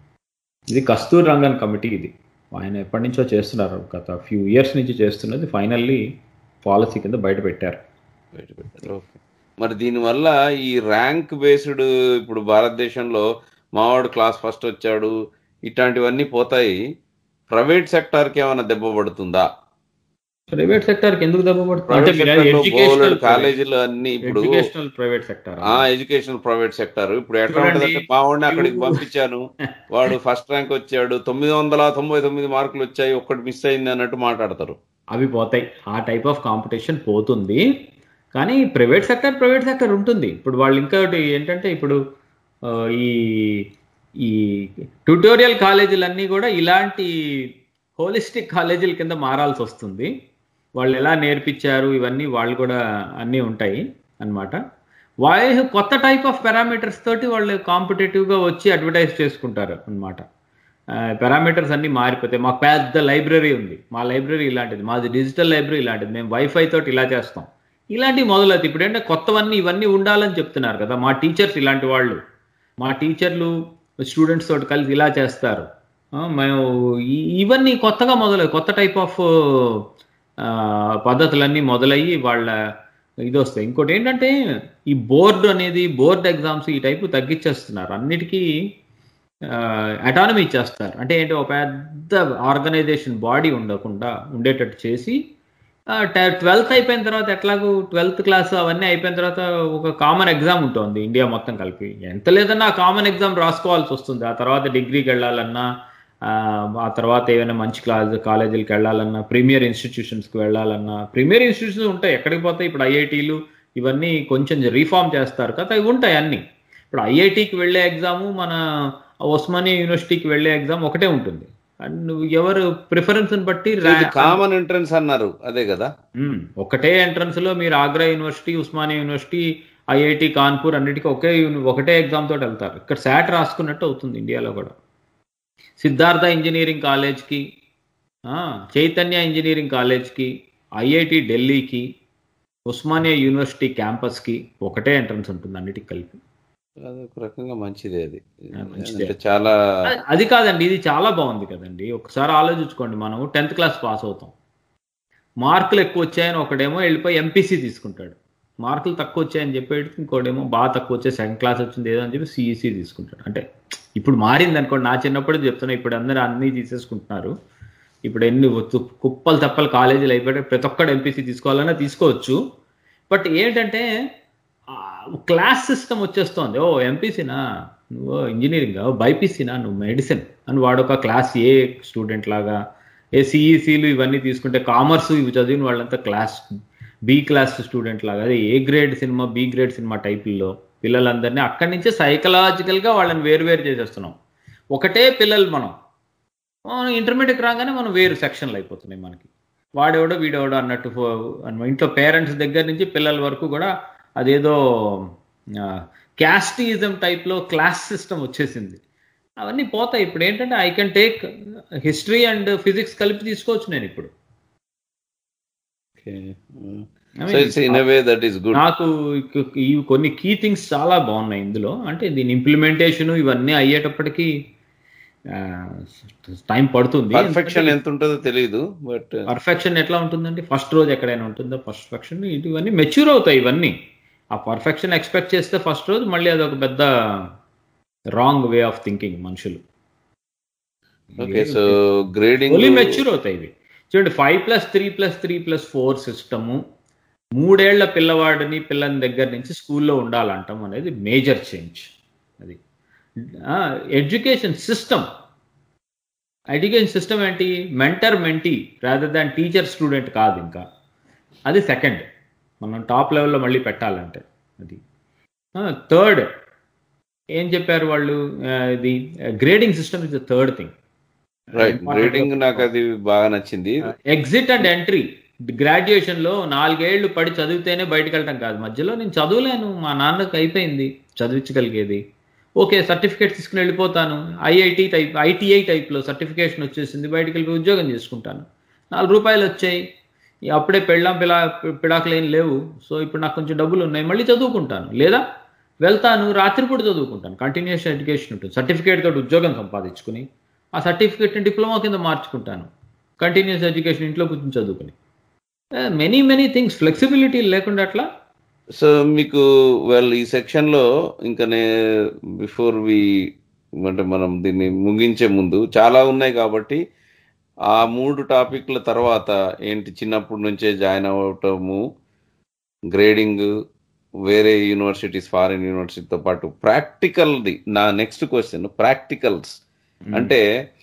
S4: ఇది కస్తూర్ రంగన్ కమిటీ ఇది ఆయన ఎప్పటి నుంచో చేస్తున్నారు గత ఫ్యూ ఇయర్స్ నుంచి చేస్తున్నది ఫైనల్లీ పాలసీ కింద బయట పెట్టారు
S3: ఓకే మరి దీనివల్ల ఈ ర్యాంక్ బేస్డ్ ఇప్పుడు భారతదేశంలో మావాడు క్లాస్ ఫస్ట్ వచ్చాడు ఇట్లాంటివన్నీ పోతాయి ప్రైవేట్ సెక్టార్ కి ఏమైనా దెబ్బ పడుతుందా
S4: ప్రైవేట్ సెక్టర్ కి ఎందుకు దెబ్బ పడుతుంది
S3: ప్రైవేట్ సెక్టర్ లో
S4: ఎడ్యుకేషనల్
S3: బోలెడు కాలేజీలు అన్ని ఇప్పుడు
S4: ఎడ్యుకేషనల్ ప్రైవేట్ సెక్టర్
S3: ఆ ఎడ్యుకేషన్ ప్రైవేట్ సెక్టర్ ఇప్పుడు ఎట్లా
S4: చూడండి,
S3: ఉంటదంటే మా వాడిని అక్కడికి
S4: you-
S3: పంపించాను వాడు ఫస్ట్ ర్యాంక్ వచ్చాడు తొమ్మిది వందల తొంభై తొమ్మిది మార్కులు వచ్చాయి ఒక్కటి మిస్ అయింది అన్నట్టు మాట్లాడతారు
S4: అవి పోతాయి ఆ టైప్ ఆఫ్ కాంపిటీషన్ పోతుంది కానీ ప్రైవేట్ సెక్టర్ ప్రైవేట్ సెక్టర్ ఉంటుంది ఇప్పుడు వాళ్ళు ఇంకొకటి ఏంటంటే ఇప్పుడు ఆ, ఈ ఈ ట్యూటోరియల్ కాలేజీలన్నీ కూడా ఇలాంటి హోలిస్టిక్ కాలేజీల కింద మారాల్సి వస్తుంది వాళ్ళు ఎలా నేర్పించారు ఇవన్నీ వాళ్ళు కూడా అన్నీ ఉంటాయి అన్నమాట వాళ్ళు కొత్త టైప్ ఆఫ్ పారామీటర్స్ తోటి వాళ్ళు కాంపిటేటివ్గా వచ్చి అడ్వర్టైజ్ చేసుకుంటారు అన్నమాట పారామీటర్స్ అన్నీ మారిపోతాయి మాకు పెద్ద లైబ్రరీ ఉంది మా లైబ్రరీ ఇలాంటిది మాది డిజిటల్ లైబ్రరీ ఇలాంటిది మేము వైఫై తోటి ఇలా చేస్తాం ఇలాంటివి మొదలవుతాయి ఇప్పుడు ఏంటంటే కొత్తవన్నీ ఇవన్నీ ఉండాలని చెప్తున్నారు కదా మా టీచర్స్ ఇలాంటి వాళ్ళు మా టీచర్లు స్టూడెంట్స్ తోటి కలిసి ఇలా చేస్తారు ఆ, మేము ఈ- ఇవన్నీ కొత్తగా మొదలై కొత్త టైప్ ఆఫ్ పద్ధతులన్నీ మొదలయ్యి వాళ్ళ ఇది వస్తాయి ఇంకోటి ఏంటంటే ఈ బోర్డు అనేది బోర్డ్ ఎగ్జామ్స్ ఈ టైపు తగ్గించేస్తున్నారు అన్నిటికీ అటానమీ ఇచ్చేస్తారు అంటే ఏంటి ఒక పెద్ద ఆర్గనైజేషన్ బాడీ ఉండకుండా ఉండేటట్టు చేసి ట్వెల్త్ అయిపోయిన తర్వాత ఎట్లాగూ ట్వెల్త్ క్లాస్ అవన్నీ అయిపోయిన తర్వాత ఒక కామన్ ఎగ్జామ్ ఉంటుంది ఇండియా మొత్తం కలిపి ఎంత లేదన్నా కామన్ ఎగ్జామ్ రాసుకోవాల్సి వస్తుంది ఆ తర్వాత డిగ్రీకి వెళ్ళాలన్నా ఆ, ఆ తర్వాత ఏమైనా మంచి క్లాస్ కాలేజీలకు వెళ్ళాలన్నా ప్రీమియర్ ఇన్స్టిట్యూషన్స్కి వెళ్ళాలన్నా ప్రీమియర్ ఇన్స్టిట్యూషన్స్ ఉంటాయి ఎక్కడికి పోతాయి ఇప్పుడు ఐఐటీలు ఇవన్నీ కొంచెం రీఫార్మ్ చేస్తారు కదా ఇవి ఉంటాయి అన్నీ ఇప్పుడు ఐఐటికి వెళ్ళే ఎగ్జాము మన ఉస్మానియా యూనివర్సిటీకి వెళ్ళే ఎగ్జామ్ ఒకటే ఉంటుంది అండ్ నువ్వు ఎవరు ప్రిఫరెన్స్ బట్టి రా-
S3: కామన్ ఎంట్రన్స్ అన్నారు అదే కదా
S4: మ్మ్. ఒకటే ఎంట్రన్స్ లో మీరు Agra university Osmania university IIT Kanpur అన్నిటికీ ఒకే యూని- ఒకటే ఎగ్జామ్ తోటి వెళ్తారు ఇక్కడ శాట్ రాసుకున్నట్టు అవుతుంది ఇండియాలో కూడా సిద్ధార్థ ఇంజనీరింగ్ కాలేజ్కి ఆ, చైతన్య ఇంజనీరింగ్ కాలేజ్కి ఐఐటి ఢిల్లీకి ఉస్మానియా యూనివర్సిటీ క్యాంపస్కి ఒకటే ఎంట్రన్స్ ఉంటుంది అన్నిటికి కలిపి
S3: అది ఒక రకంగా మంచిదే అది
S4: మంచిదే.
S3: అంటే చాలా
S4: అది- అది కాదండి ఇది చాలా బాగుంది కదండి ఒకసారి ఆలోచించుకోండి మనం టెన్త్ క్లాస్ పాస్ అవుతాం మార్కులు ఎక్కువ వచ్చాయని ఒకడేమో వెళ్ళిపోయి ఎంపీసీ తీసుకుంటాడు మార్కులు తక్కువ వచ్చాయని చెప్పేది ఇంకోటేమో బాగా తక్కువ వచ్చాయి సెకండ్ క్లాస్ వచ్చింది ఏదో అని చెప్పి సిఈసీ తీసుకుంటాడు అంటే ఇప్పుడు మారింది అనుకోండి నా చిన్నప్పుడు చెప్తున్నా ఇప్పుడు అందరూ అన్నీ తీసేసుకుంటున్నారు ఇప్పుడు ఎన్ని తు- కుప్పలు తప్పలు కాలేజీలు అయిపోయి ప్రతి ఒక్కడు ఎంపీసీ తీసుకోవాలన్నా తీసుకోవచ్చు బట్ ఏంటంటే క్లాస్ సిస్టమ్ వచ్చేస్తోంది ఓ ఎంపీసీనా నువ్వు ఇంజనీరింగ్ బైపీసీనా నువ్వు మెడిసిన్ అని వాడు ఒక క్లాస్ ఏ స్టూడెంట్ లాగా ఏ సిఈసీలు ఇవన్నీ తీసుకుంటే కామర్స్ ఇవి చదివిన వాళ్ళంతా క్లాస్ బి క్లాస్ స్టూడెంట్ లాగా అదే A grade cinema B grade cinema టైపుల్లో పిల్లలందరినీ అక్కడి నుంచే సైకలాజికల్గా వాళ్ళని వేరు వేరు చేసేస్తున్నాం ఒకటే పిల్లలు మనం ఇంటర్మీడియట్ రాగానే మనం వేరు సెక్షన్లు అయిపోతున్నాయి మనకి వాడెవడో వీడెవడో అన్నట్టు ఫో- అన్న- ఇంట్లో పేరెంట్స్ దగ్గర నుంచి పిల్లల వరకు కూడా అదేదో క్యాస్టిజం టైప్లో క్లాస్ సిస్టమ్ వచ్చేసింది అవన్నీ పోతాయి ఇప్పుడు ఏంటంటే I can take history and physics కలిపి తీసుకోవచ్చు నేను ఇప్పుడు I
S3: so
S4: mean,
S3: it's in way that is good
S4: నాకు ఇక- ఈ కొన్ని కీ థింగ్స్ చాలా బాగున్నాయి ఇందులో అంటే దీని ఇంప్లిమెంటేషన్ ఇవన్నీ అయ్యేటప్పటికి టైం పడుతుంది
S3: పర్ఫెక్షన్ ఎంత ఉంటుందో తెలియదు బట్
S4: పర్ఫెక్షన్ ఎట్లా ఉంటుందండి ఫస్ట్ రోజు ఎక్కడైనా ఉంటుందో పర్ఫెక్షన్ ఇవన్నీ మెచ్యూర్ అవుతాయి ఇవన్నీ ఆ పర్ఫెక్షన్ ఎక్స్పెక్ట్ చేస్తే ఫస్ట్ రోజు మళ్ళీ అది ఒక పెద్ద రాంగ్ వే ఆఫ్ థింకింగ్ మనుషులు
S3: okay so grading
S4: only mature అవుతాయి ఇవి చూడండి five plus three plus three plus four system మూడేళ్ల పిల్లవాడిని పిల్లని దగ్గర నుంచి స్కూల్లో ఉండాలంటాం అనేది మేజర్ చేంజ్ అది ఎడ్యుకేషన్ సిస్టమ్ ఎడ్యుకేషన్ సిస్టమ్ ఏంటి mentor mentee rather than teacher student కాదు ఇంకా అది సెకండ్ మనం టాప్ లెవెల్లో మళ్ళీ పెట్టాలంటే అది థర్డ్ ఏం చెప్పారు వాళ్ళు ఆ, ఇది grading system is the third thing
S3: right grading నాకు అది బాగా నచ్చింది
S4: ఎగ్జిట్ అండ్ ఎంట్రీ గ్రాడ్యుయేషన్ లో నాలుగేళ్లు పడి చదివితేనే బయటకు వెళ్ళటం కాదు మధ్యలో నేను చదవలేను మా నాన్నకు అయిపోయింది చదివించగలిగేది ఓకే సర్టిఫికేట్ తీసుకుని వెళ్ళిపోతాను ఐఐటి టైప్ ఐటీఐ టైప్లో సర్టిఫికేషన్ వచ్చేసింది బయటకు వెళ్ళి ఉద్యోగం చేసుకుంటాను నాలుగు రూపాయలు వచ్చాయి ఈ అప్పుడే పెళ్ళాం పిలా పిడాకులు ఏం లేవు సో ఇప్పుడు నాకు కొంచెం డబ్బులు ఉన్నాయి మళ్ళీ చదువుకుంటాను లేదా వెళ్తాను రాత్రిపూట చదువుకుంటాను కంటిన్యూస్ ఎడ్యుకేషన్ ఉంటుంది సర్టిఫికేట్ తోటి ఉద్యోగం సంపాదించుకుని ఆ సర్టిఫికేట్ని డిప్లొమా కింద మార్చుకుంటాను కంటిన్యూస్ ఎడ్యుకేషన్ ఇంట్లో కూర్చొని చదువుకుని మెనీ మెనీ థింగ్స్ ఫ్లెక్సిబిలిటీ లేకుండా అట్లా
S3: సో మీకు వెల్ ఈ సెక్షన్ లో ఇంకా నే బిఫోర్ వి అంటే మనం దీన్ని ముగించే ముందు చాలా ఉన్నాయి కాబట్టి ఆ మూడు టాపిక్ల తర్వాత ఏంటి చిన్నప్పటి నుంచే జాయిన్ అవ్వటము గ్రేడింగ్ వేరే యూనివర్సిటీస్ ఫారిన్ యూనివర్సిటీతో పాటు ప్రాక్టికల్ది నా నెక్స్ట్ క్వశ్చన్ ప్రాక్టికల్స్ అంటే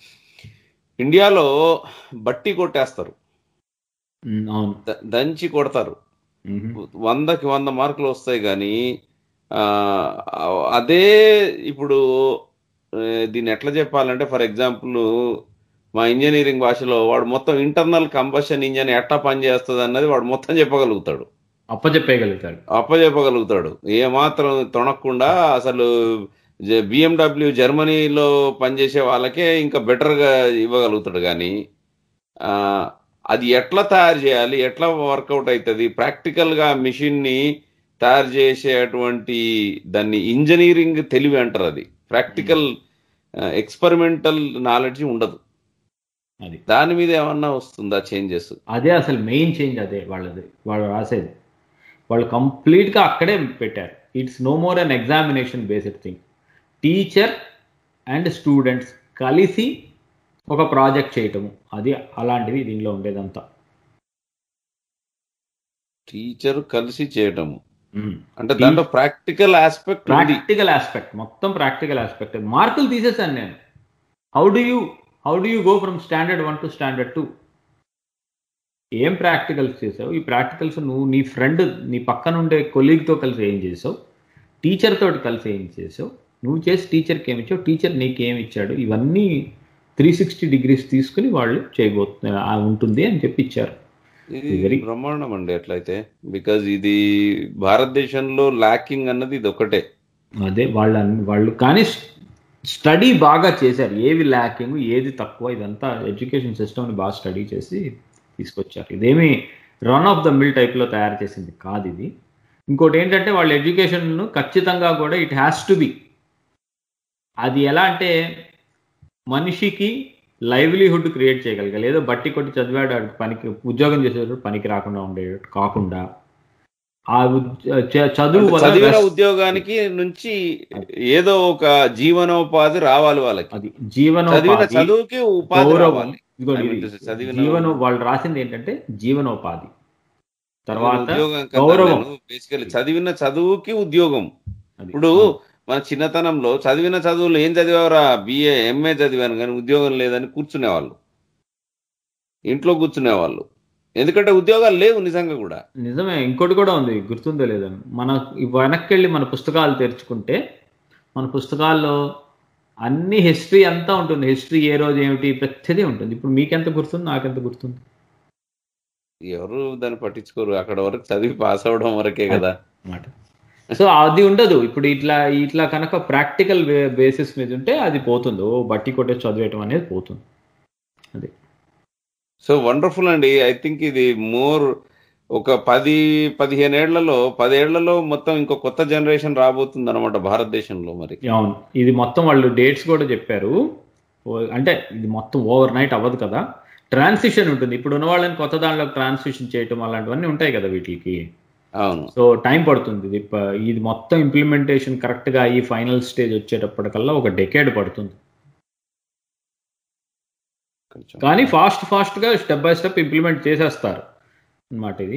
S3: ఇండియాలో బట్టి కొట్టేస్తారు
S4: మ్మ్, అవును
S3: ద- దంచి కొడతారు
S4: మ్మ్.
S3: వందకి వంద మార్కులు వస్తాయి కానీ ఆ, అదే ఇప్పుడు ఆ, దీన్ని ఎట్లా చెప్పాలంటే ఫర్ ఎగ్జాంపుల్ మా ఇంజనీరింగ్ భాషలో వాడు మొత్తం ఇంటర్నల్ కంబషన్ ఇంజన్ ఎట్లా పనిచేస్తుంది అన్నది వాడు మొత్తం చెప్పగలుగుతాడు
S4: అప్పచెప్పేయగలుగుతాడు
S3: అప్పచెప్పగలుగుతాడు ఏ మాత్రం తొణకుండా అసలు బిఎండబ్ల్యూ జర్మనీలో పనిచేసే వాళ్ళకే ఇంకా బెటర్గా ఇవ్వగలుగుతాడు కానీ ఆ, అది ఎట్లా తయారు చేయాలి ఎట్లా వర్కౌట్ అవుతుంది ప్రాక్టికల్గా మిషన్ని తయారు చేసేటువంటి దాన్ని ఇంజనీరింగ్ తెలివి అంటారు అది ప్రాక్టికల్ ఎక్స్పెరిమెంటల్ నాలెడ్జ్ ఉండదు
S4: అది
S3: దాని మీద ఏమన్నా వస్తుందా చేంజెస్
S4: అదే అసలు మెయిన్ చేంజ్ అదే వాళ్ళది వాళ్ళు రాసేది వాళ్ళు కంప్లీట్గా అక్కడే పెట్టారు it's no more an examination based thing teacher and students కలిసి ఒక ప్రాజెక్ట్ చేయటము అది అలాంటివి దీనిలో ఉండేదంతా
S3: టీచర్ కలిసి చేయటము అంటే దాంట్లో ప్రాక్టికల్ ఆస్పెక్ట్ ఉంది
S4: ప్రాక్టికల్ ఆస్పెక్ట్ మొత్తం ప్రాక్టికల్ ఆస్పెక్ట్ మార్కులు తీసేసాను నేను how do you how do you go from standard one to standard two ఏం ప్రాక్టికల్స్ చేసావు ఈ ప్రాక్టికల్స్ నువ్వు నీ ఫ్రెండ్ నీ పక్కన ఉండే కొలీగ్తో కలిసి ఏం చేసావు టీచర్ తోటి కలిసి ఏం చేసావు నువ్వు చేసి టీచర్కి ఏమి ఇచ్చావు టీచర్ నీకు ఏమి ఇచ్చాడు ఇవన్నీ త్రీ సిక్స్టీ డిగ్రీస్ తీసుకుని వాళ్ళు చేయబోతున్నారు ఉంటుంది అని చెప్పి ఇచ్చారు
S3: ఇది
S4: Very-
S3: బ్రహ్మాండం అండి ఎట్లయితే బికాజ్ ఇది భారతదేశంలో ల్యాకింగ్ అన్నది ఇది ఒకటే
S4: అదే వాళ్ళ వాళ్ళు కానీ స్టడీ బాగా చేశారు ఏవి ల్యాకింగ్ ఏది తక్కువ ఇదంతా ఎడ్యుకేషన్ సిస్టమ్ని బాగా స్టడీ చేసి తీసుకొచ్చారు ఇదేమి రన్ ఆఫ్ ద మిల్ టైప్లో తయారు చేసింది కాదు ఇది ఇంకోటి ఏంటంటే వాళ్ళ ఎడ్యుకేషన్ ఖచ్చితంగా కూడా ఇట్ హ్యాస్ టు బి అది ఎలా అంటే మనిషికి లైవ్లీహుడ్ క్రియేట్ చేయగలగాలి ఏదో బట్టి కొట్టి చదివాడు ఆడు పనికి ఉద్యోగం చేసేటప్పుడు పనికి రాకుండా ఉండేటట్టు కాకుండా ఆ ఉద్- చ- చదువు
S3: అంటే
S4: వల్ల
S3: చదివిన
S4: వెస్-
S3: ఉద్యోగానికి నుంచి ఏదో ఒక జీవనోపాధి రావాలి వాళ్ళకి
S4: అది
S3: చదివిన
S4: జీవనోపాధి
S3: చదువుకి ఉపాధి
S4: గౌరవం
S3: రావాలి
S4: ఇదిగోండి
S3: I mean
S4: ఇది.
S3: to say, చదివిన
S4: జీవన వాళ్ళు రాసింది ఏంటంటే జీవనోపాధి తర్వాత
S3: ఉద్యోగం
S4: గౌరవం
S3: బేసికలీ చదివిన చదువుకి ఉద్యోగం
S4: అది.
S3: ఇప్పుడు మన చిన్నతనంలో చదివిన చదువులు ఏం చదివారా బిఏ ఎంఏ చదివాను కానీ ఉద్యోగం లేదని కూర్చునేవాళ్ళు ఇంట్లో కూర్చునే వాళ్ళు ఎందుకంటే ఉద్యోగాలు లేవు నిజంగా కూడా
S4: నిజమే ఇంకోటి కూడా ఉంది గుర్తుందో లేదని మన ఈ వెనక్కి వెళ్ళి మన పుస్తకాలు తెరుచుకుంటే మన పుస్తకాల్లో అన్ని హిస్టరీ అంతా ఉంటుంది హిస్టరీ ఏ రోజు ఏమిటి ప్రతిదీ ఉంటుంది ఇప్పుడు మీకెంత గుర్తుంది నాకెంత గుర్తుంది
S3: ఎవరు దాన్ని పట్టించుకోరు అక్కడ వరకు చదివి పాస్ అవడం వరకే కదా
S4: అన్నమాట సో అది ఉండదు ఇప్పుడు ఇట్లా ఇట్లా కనుక ప్రాక్టికల్ బేసిస్ మీద ఉంటే అది పోతుంది ఓ బట్టి కొట్టే చదివేయటం అనేది పోతుంది అది
S3: సో వండర్ఫుల్ అండి ఐ థింక్ ఇది మోర్ ఒక పది పదిహేను ఏళ్లలో పదేళ్లలో మొత్తం ఇంకో కొత్త జనరేషన్ రాబోతుంది అనమాట భారతదేశంలో మరి
S4: అవును ఇది మొత్తం వాళ్ళు డేట్స్ కూడా చెప్పారు ఓ- అంటే ఇది మొత్తం ఓవర్ నైట్ అవ్వదు కదా ట్రాన్సిషన్ ఉంటుంది ఇప్పుడు ఉన్న వాళ్ళని కొత్త దానిలోకి ట్రాన్సిషన్ చేయటం అలాంటివన్నీ ఉంటాయి కదా వీటికి
S3: అవును
S4: సో టైం పడుతుంది ఇది ప- ఇది మొత్తం ఇంప్లిమెంటేషన్ కరెక్ట్గా ఈ ఫైనల్ స్టేజ్ వచ్చేటప్పటికల్లా ఒక డెకేడ్ పడుతుంది
S3: కొంచెం
S4: కానీ ఫాస్ట్ ఫాస్ట్గా స్టెప్ బై స్టెప్ ఇంప్లిమెంట్ చేసేస్తారు అన్నమాట ఇది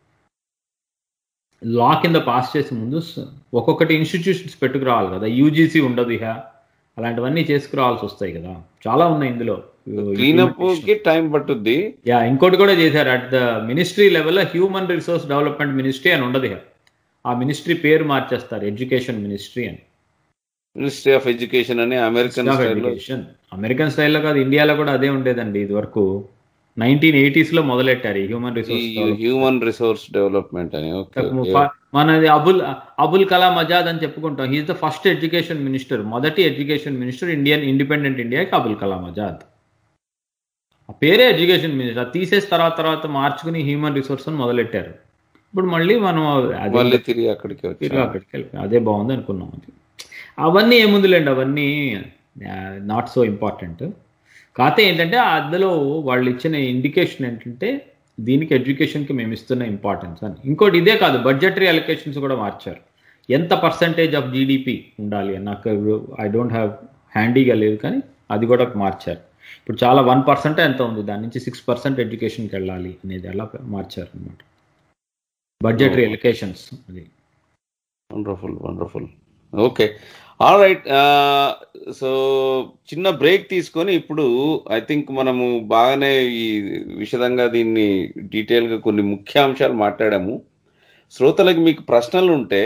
S4: లా కింద పాస్ చేసే ముందు స- ఒక్కొక్కటి ఇన్స్టిట్యూషన్స్ పెట్టుకురావాలి కదా యూజీసీ ఉండదు ఇహ అలాంటివన్నీ చేసుకురావాల్సి వస్తాయి కదా చాలా ఉన్నాయి ఇందులో
S3: క్లీనప్ కి టైం పట్టుద్ది
S4: యా ఇంకోటి కూడా చేశారు అట్ ద మినిస్ట్రీ లెవెల్లో హ్యూమన్ రిసోర్స్ డెవలప్మెంట్ మినిస్ట్రీ అని ఉండదు ఇహ ఆ మినిస్ట్రీ పేరు మార్చేస్తారు ఎడ్యుకేషన్ మినిస్ట్రీ అని
S3: మినిస్ట్రీ ఆఫ్ ఎడ్యుకేషన్ అని అమెరికన్ స్టైల్లో
S4: ఎడ్యుకేషన్ అమెరికన్ స్టైల్లో కాదు ఇండియాలో కూడా అదే ఉండేదండి ఇది వరకు నైన్టీన్ ఎయిటీస్ లో మొదలెట్టారు ఈ human resource
S3: human resource development అని ఓకే
S4: మనది అబుల్ అబుల్ కలాం ఆజాద్ అని చెప్పుకుంటాం he is the first education minister మొదటి ఎడ్యుకేషన్ మినిస్టర్ ఇండియన్ ఇండిపెండెంట్ ఇండియాకి అబుల్ కలాం ఆజాద్ ఆ పేరే ఎడ్యుకేషన్ మినిస్టర్ అది తీసేసి తర్వాత తర్వాత మార్చుకుని హ్యూమన్ రిసోర్స్ అని మొదలెట్టారు ఇప్పుడు మళ్ళీ మనం అదే
S3: మళ్ళీ తిరిగి అక్కడికి
S4: తిరిగి
S3: వచ్చాం
S4: అక్కడికి వెళ్ళిపోయాం అదే బాగుంది అనుకున్నాం అది అవన్నీ ఏముందిలేండి అవన్నీ నాట్ సో ఇంపార్టెంట్ కాకపోతే ఏంటంటే అందులో వాళ్ళు ఇచ్చిన ఇండికేషన్ ఏంటంటే దీనికి ఎడ్యుకేషన్కి మేము ఇస్తున్న ఇంపార్టెన్స్ అని ఇంకోటి ఇదే కాదు బడ్జెటరీ అలొకేషన్స్ కూడా మార్చారు ఎంత పర్సంటేజ్ ఆఫ్ జీడిపి ఉండాలి అని నాకు ఐ డోంట్ హ్యావ్ హ్యాండీగా లేదు కానీ అది కూడా మార్చారు ఇప్పుడు చాలా వన్ పర్సెంట్ ఎంత ఉంది దాని నుంచి సిక్స్ పర్సెంట్ ఎడ్యుకేషన్కి వెళ్ళాలి అనేది అలా మార్చారు అనమాట బడ్జెటరీ ఎలొకేషన్స్ అది
S3: wonderful wonderful okay all right so చిన్న బ్రేక్ తీసుకొని ఇప్పుడు ఐ థింక్ మనము బాగానే ఈ విషదంగా దీన్ని డీటెయిల్గా కొన్ని ముఖ్యాంశాలు మాట్లాడాము శ్రోతలకు మీకు ప్రశ్నలు ఉంటే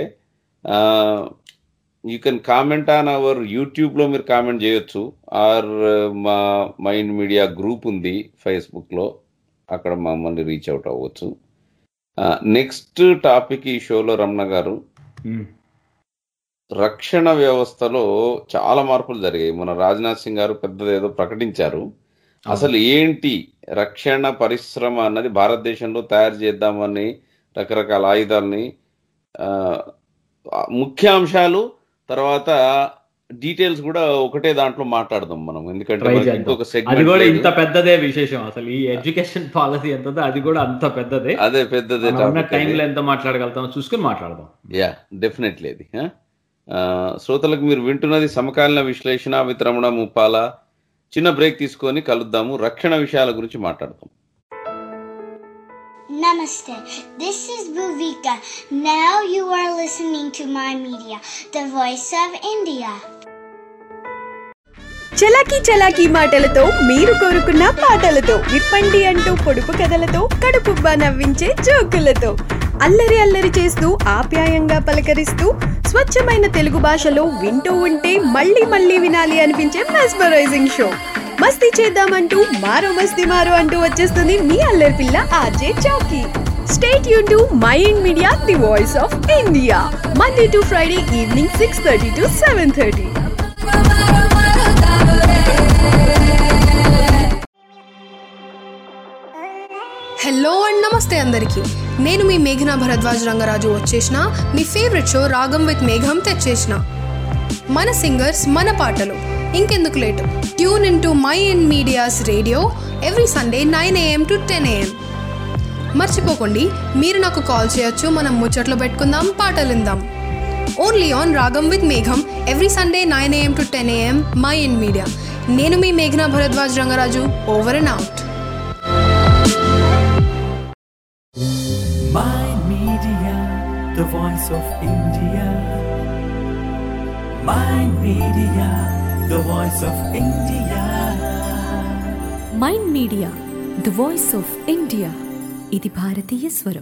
S3: you can comment on our యూట్యూబ్లో మీరు కామెంట్ చేయొచ్చు ఆర్ మా మైండ్ మీడియా గ్రూప్ ఉంది ఫేస్బుక్లో అక్కడ మమ్మల్ని రీచ్ అవుట్ అవ్వచ్చు నెక్స్ట్ టాపిక్ ఈ షోలో రమణ గారు
S4: మ్మ్.
S3: రక్షణ వ్యవస్థలో చాలా మార్పులు జరిగాయి మన రాజ్నాథ్ సింగ్ గారు పెద్దది ఏదో ప్రకటించారు అసలు ఏంటి రక్షణ పరిశ్రమ అన్నది భారతదేశంలో తయారు చేద్దామని రకరకాల ఆయుధాలని ఆ, ముఖ్య అంశాలు తర్వాత డీటెయిల్స్ కూడా ఒకటే దాంట్లో మాట్లాడదాం మనం ఎందుకంటే
S4: Try
S3: మనకి
S4: చేద్దాం.
S3: ఇంకొక
S4: అది
S3: సెగ్మెంట్
S4: కూడా
S3: లేదు.
S4: ఇంత పెద్దదే విశేషం అసలు ఈ ఎడ్యుకేషన్ పాలసీ ఎంతదో అది కూడా అంత పెద్దదే
S3: అదే పెద్దదే
S4: మనం ఉన్న
S3: టాపిక్ అది.
S4: టైంలో ఎంత మాట్లాడగలుగుతామో చూసుకుని మాట్లాడదాం
S3: యా డెఫినెట్లీ అది ఆ? ఆ, శ్రోతలకు మీరు వింటున్నది సమకాలీన విశ్లేషణ విత్ రమణ ముప్పాల చిన్న బ్రేక్ తీసుకొని కలుద్దాము రక్షణ విషయాల గురించి మాట్లాడదాం
S7: Namaste. This is Bhuvika. Now you are listening to my media, the voice of India.
S8: చలాకీ చలాకీ మాటలతో మీరు కోరుకున్న పాటలతో విప్పండి అంటూ పొడుపు కథలతో కడుపుబ్బా నవ్వించే జోకులతో అల్లరి అల్లరి చేస్తూ ఆప్యాయంగా పలకరిస్తూ స్వచ్ఛమైన తెలుగు భాషలో వింటూ ఉంటే మళ్ళీ మళ్ళీ వినాలి అనిపించే మెస్మరైజింగ్ షో మస్తీ చేద్దామంటూ మారో మస్తీ మారో అంటూ వచ్చేస్తుంది మీ అల్లరి పిల్ల ఆర్జే చౌకీ స్టేట్ యూ to my Ind media the voice of India Monday to Friday evening six thirty to seven thirty
S9: hello and నమస్తే అందరికీ నేను మీ మేఘనా భరద్వాజ్ రంగరాజు వచ్చేసిన మీ ఫేవరెట్ షో రాగం విత్ మేఘం తెచ్చేసిన మన సింగర్స్ మన పాటలు ఇంకెందుకు late tune in to my ind media's radio every Sunday nine AM to ten AM మర్చిపోకండి మీరు నాకు కాల్ చేయొచ్చు మనం ముచ్చట్లు పెట్టుకుందాం పాటలు విందాం ఓన్లీ ఆన్ రాగం విత్ మేఘం every Sunday nine AM to ten AM Mind Media నేను మీ మేఘనా Bharadwaj Rangaraju over and out
S1: Mind Media, the voice of India. Mind Media, the voice of India.
S2: Mind Media
S10: the voice of India ఇది భారతీయ స్వరం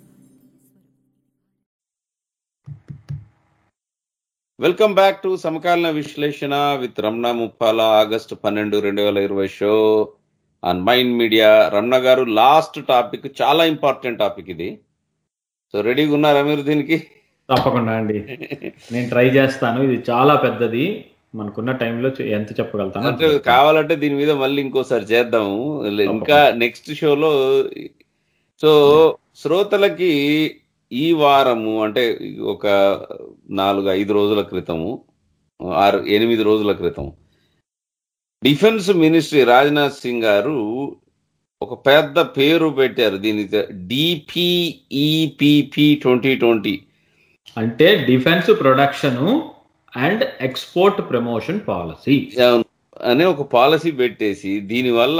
S3: welcome back to సమకాలీన విశ్లేషణ with Ramana Muppala August పన్నెండు రెండు వేల ఇరవై show on Mind Media Ramana garu last topic చాలా ఇంపార్టెంట్ టాపిక్ ఇది సో రెడీగా ఉన్నారా మీరు దీనికి
S4: తప్పకుండా అండి నేను ట్రై చేస్తాను ఇది చాలా పెద్దది మనకున్న టైంలో చె- ఎంత చెప్పగలుగుతాను
S3: అంటే కావాలంటే దీని మీద మళ్ళీ ఇంకోసారి చేద్దాము లే- ఇంకా నెక్స్ట్ షోలో సో శ్రోతలకి ఈ వారము అంటే ఒక నాలుగు ఐదు రోజుల క్రితము ఆరు ఎనిమిది రోజుల క్రితం డిఫెన్స్ మినిస్ట్రీ రాజ్నాథ్ సింగ్ గారు ఒక పెద్ద పేరు పెట్టారు దీనికి డిపిఈపిపి ట్వంటీ ట్వంటీ
S4: అంటే defence production and export promotion policy
S3: అనే ఒక పాలసీ పెట్టేసి దీనివల్ల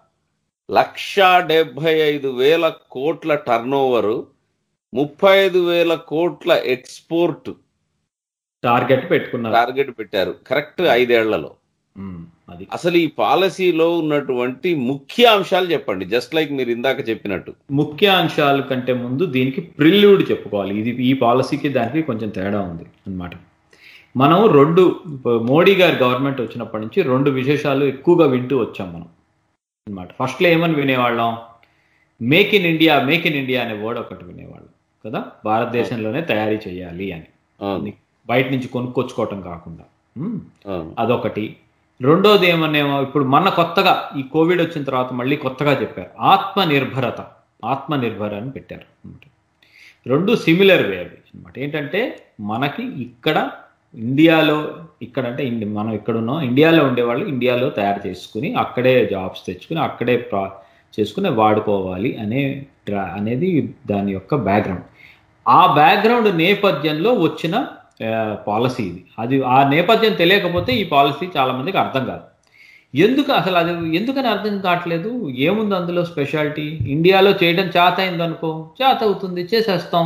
S3: లక్ష డెబ్బై ఐదు వేల కోట్ల టర్న్ ఓవర్ ముప్పై ఐదు వేల కోట్ల ఎక్స్పోర్ట్
S4: టార్గెట్ పెట్టుకున్నారు
S3: టార్గెట్ పెట్టారు కరెక్ట్ ఐదేళ్లలో
S4: ఉమ్, అది
S3: అసలు ఈ పాలసీలో ఉన్నటువంటి ముఖ్య అంశాలు చెప్పండి జస్ట్ లైక్ మీరు ఇందాక చెప్పినట్టు
S4: ముఖ్య అంశాల కంటే ముందు దీనికి ప్రిల్యూడ్ చెప్పుకోవాలి ఇది ఈ పాలసీకి దానికి కొంచెం తేడా ఉంది అన్నమాట మనం రెండు మోడీ గారి గవర్నమెంట్ వచ్చినప్పటి నుంచి రెండు విశేషాలు ఎక్కువగా వింటూ వచ్చాం మనం అన్నమాట ఫస్ట్లో ఏమని వినేవాళ్ళం make in India make in India అనే వర్డ్ ఒకటి వినేవాళ్ళం కదా భారతదేశంలోనే తయారీ చేయాలి అని
S3: అవును
S4: బయట నుంచి కొనుక్కొచ్చుకోవటం కాకుండా ఉమ్.
S3: అవును
S4: అదొకటి రెండోది ఏమనేమో ఇప్పుడు మన కొత్తగా ఈ కోవిడ్ వచ్చిన తర్వాత మళ్ళీ కొత్తగా చెప్పారు ఆత్మ నిర్భరత ఆత్మ నిర్భర అని పెట్టారు అన్నమాట రెండు సిమిలర్ వే అవి అనమాట ఏంటంటే మనకి ఇక్కడ ఇండియాలో ఇక్కడ అంటే ఇండి మనం ఇక్కడ ఉన్నాం ఇండియాలో ఉండేవాళ్ళు ఇండియాలో తయారు చేసుకుని అక్కడే జాబ్స్ తెచ్చుకుని అక్కడే ప్రా చేసుకుని వాడుకోవాలి అనే డ్రా- అనేది దాని యొక్క బ్యాక్గ్రౌండ్ ఆ బ్యాక్గ్రౌండ్ నేపథ్యంలో వచ్చిన పాలసీ ఇది అది ఆ నేపథ్యం తెలియకపోతే ఈ పాలసీ చాలా మందికి అర్థం కాదు ఎందుకు అసలు అది ఎందుకని అర్థం కావట్లేదు ఏముంది అందులో స్పెషాలిటీ ఇండియాలో చేయడం చేత అయిందనుకో చేత అవుతుంది చేసేస్తాం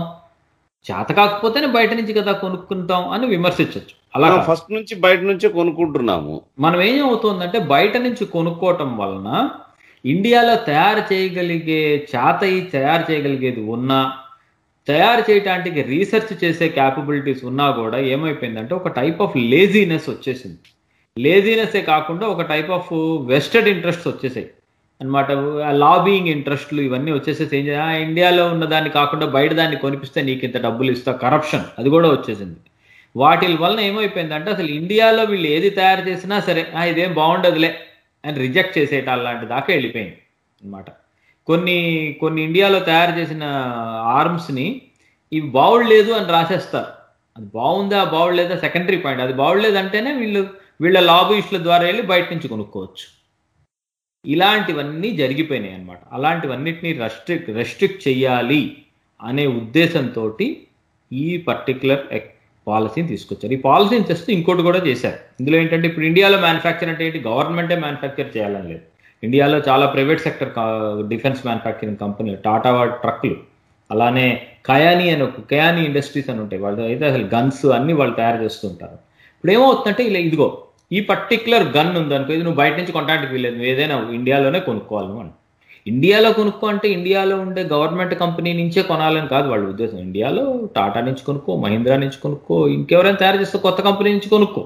S4: చేత కాకపోతేనే బయట నుంచి కదా కొనుక్కుంటాం అని విమర్శించవచ్చు అలా
S3: మనం
S4: కాదు.
S3: ఫస్ట్ నుంచి బయట నుంచే కొనుక్కుంటున్నాము
S4: మనం ఏం అవుతుందంటే బయట నుంచి కొనుక్కోవటం వలన ఇండియాలో తయారు చేయగలిగే చాతయి తయారు చేయగలిగేది ఉన్నా తయారు చేయటానికి రీసెర్చ్ చేసే క్యాపబిలిటీస్ ఉన్నా కూడా ఏమైపోయిందంటే ఒక టైప్ ఆఫ్ లేజీనెస్ వచ్చేసింది లేజీనెస్సే కాకుండా ఒక టైప్ ఆఫ్ వెస్టెడ్ ఇంట్రెస్ట్స్ వచ్చేసాయి అనమాట లాబింగ్ ఇంట్రెస్ట్లు ఇవన్నీ వచ్చేసేసి ఏం చేయ ఇండియాలో ఉన్న దాన్ని కాకుండా బయట దాన్ని కొనిపిస్తే నీకు ఇంత డబ్బులు ఇస్తా కరప్షన్ అది కూడా వచ్చేసింది వాటి వలన ఏమైపోయిందంటే అసలు ఇండియాలో వీళ్ళు ఏది తయారు చేసినా సరే "ఆ, ఇదేం బాగుండదులే అని రిజెక్ట్ చేసేట లాంటి దాకా వెళ్ళిపోయింది అనమాట కొన్ని కొన్ని ఇండియాలో తయారు చేసిన ఆర్మ్స్ని ఇవి బాగులేదు అని రాసేస్తారు అది బాగుందా బాగులేదా సెకండరీ పాయింట్ అది బాగులేదంటేనే వీళ్ళు వీళ్ళ లాబీయిస్టుల ద్వారా వెళ్ళి బయట నుంచి కొనుక్కోవచ్చు ఇలాంటివన్నీ జరిగిపోయినాయి అన్నమాట అలాంటివన్నిటిని రెస్ట్రిక్ట్ రెస్ట్రిక్ట్ చేయాలి అనే ఉద్దేశంతో ఈ పర్టికులర్ పాలసీని తీసుకొచ్చారు ఈ పాలసీని తెస్తూ ఇంకోటి కూడా చేశారు ఇందులో ఏంటంటే ఇప్పుడు ఇండియాలో మ్యానుఫ్యాక్చర్ అంటే ఏంటి గవర్నమెంటే మ్యానుఫ్యాక్చర్ చేయాలని లేదు ఇండియాలో చాలా private sector defence manufacturing company Tata ట్రక్లు అలానే కయానీ అని ఒక కయానీ ఇండస్ట్రీస్ అని ఉంటాయి వాళ్ళు అయితే అసలు గన్స్ అన్ని వాళ్ళు తయారు చేస్తుంటారు ఇప్పుడు ఏమవుతుందంటే ఇలా ఇదిగో ఈ పర్టికులర్ గన్ ఉందనుకో ఇది నువ్వు బయట నుంచి కొనడానికి వీలేదు నువ్వు ఏదైనా ఇండియాలోనే కొనుక్కోవాలి నువ్వు అని ఇండియాలో కొనుక్కో అంటే ఇండియాలో ఉండే గవర్నమెంట్ కంపెనీ నుంచే కొనాలని కాదు వాళ్ళ ఉద్దేశం ఇండియాలో టాటా నుంచి కొనుక్కో మహీంద్రా నుంచి కొనుక్కో ఇంకెవరైనా తయారు చేస్తే కొత్త కంపెనీ నుంచి కొనుక్కో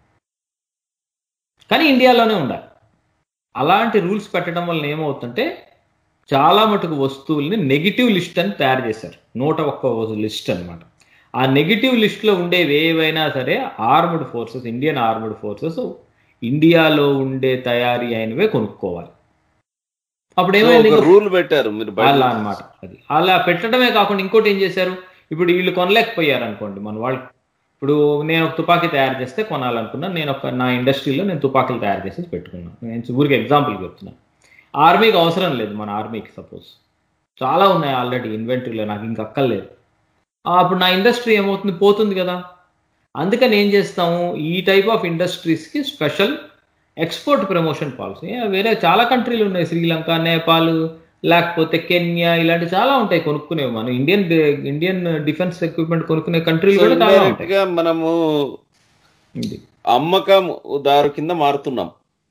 S4: కానీ ఇండియాలోనే ఉండాలి అలాంటి రూల్స్ పెట్టడం వల్ల ఏమవుతుంటే చాలా మటుకు వస్తువుల్ని నెగిటివ్ లిస్ట్ అని తయారు చేశారు నూట ఒక్క లిస్ట్ అన్నమాట ఆ నెగిటివ్ లిస్ట్లో ఉండేవి ఏవైనా సరే armed forces Indian armed forces ఇండియాలో ఉండే తయారీ అయినవే కొనుక్కోవాలి అప్పుడు ఏమైంది
S3: ఒక రూల్ పెట్టారు మీరు బయట
S4: అలా అన్నమాట అది అలా పెట్టడమే కాకుండా ఇంకోటి ఏం చేశారు ఇప్పుడు వీళ్ళు కొనలేకపోయారు అనుకోండి మన వాళ్ళు ఇప్పుడు నేను ఒక తుపాకీ తయారు చేస్తే కొనాలనుకున్నా నేను ఒక నా ఇండస్ట్రీలో నేను తుపాకీలు తయారు చేసి పెట్టుకున్నాను నేను ఊరికి ఎగ్జాంపుల్ చెప్తున్నాను ఆర్మీకి అవసరం లేదు మన ఆర్మీకి సపోజ్ చాలా ఉన్నాయి ఆల్రెడీ ఇన్వెంటరీలో నాకు ఇంక అక్కర్లేదు ఆ, అప్పుడు నా ఇండస్ట్రీ ఏమవుతుంది పోతుంది కదా అందుకని ఏం చేస్తాము ఈ టైప్ ఆఫ్ ఇండస్ట్రీస్కి స్పెషల్ ఎక్స్పోర్ట్ ప్రమోషన్ పాలసీ వేరే చాలా కంట్రీలు ఉన్నాయి శ్రీలంక నేపాల్ లేకపోతే కెన్యా ఇలాంటి చాలా ఉంటాయి కొనుక్కునేవి మనం ఇండియన్ ఇండియన్ డిఫెన్స్ ఎక్విప్మెంట్ కొనుక్కునే కంట్రీలు కూడా చాలా
S3: ఇండైరెక్ట్
S4: ఉంటాయి
S3: గా మనము అమ్మకం దారు కింద మారుతున్నాం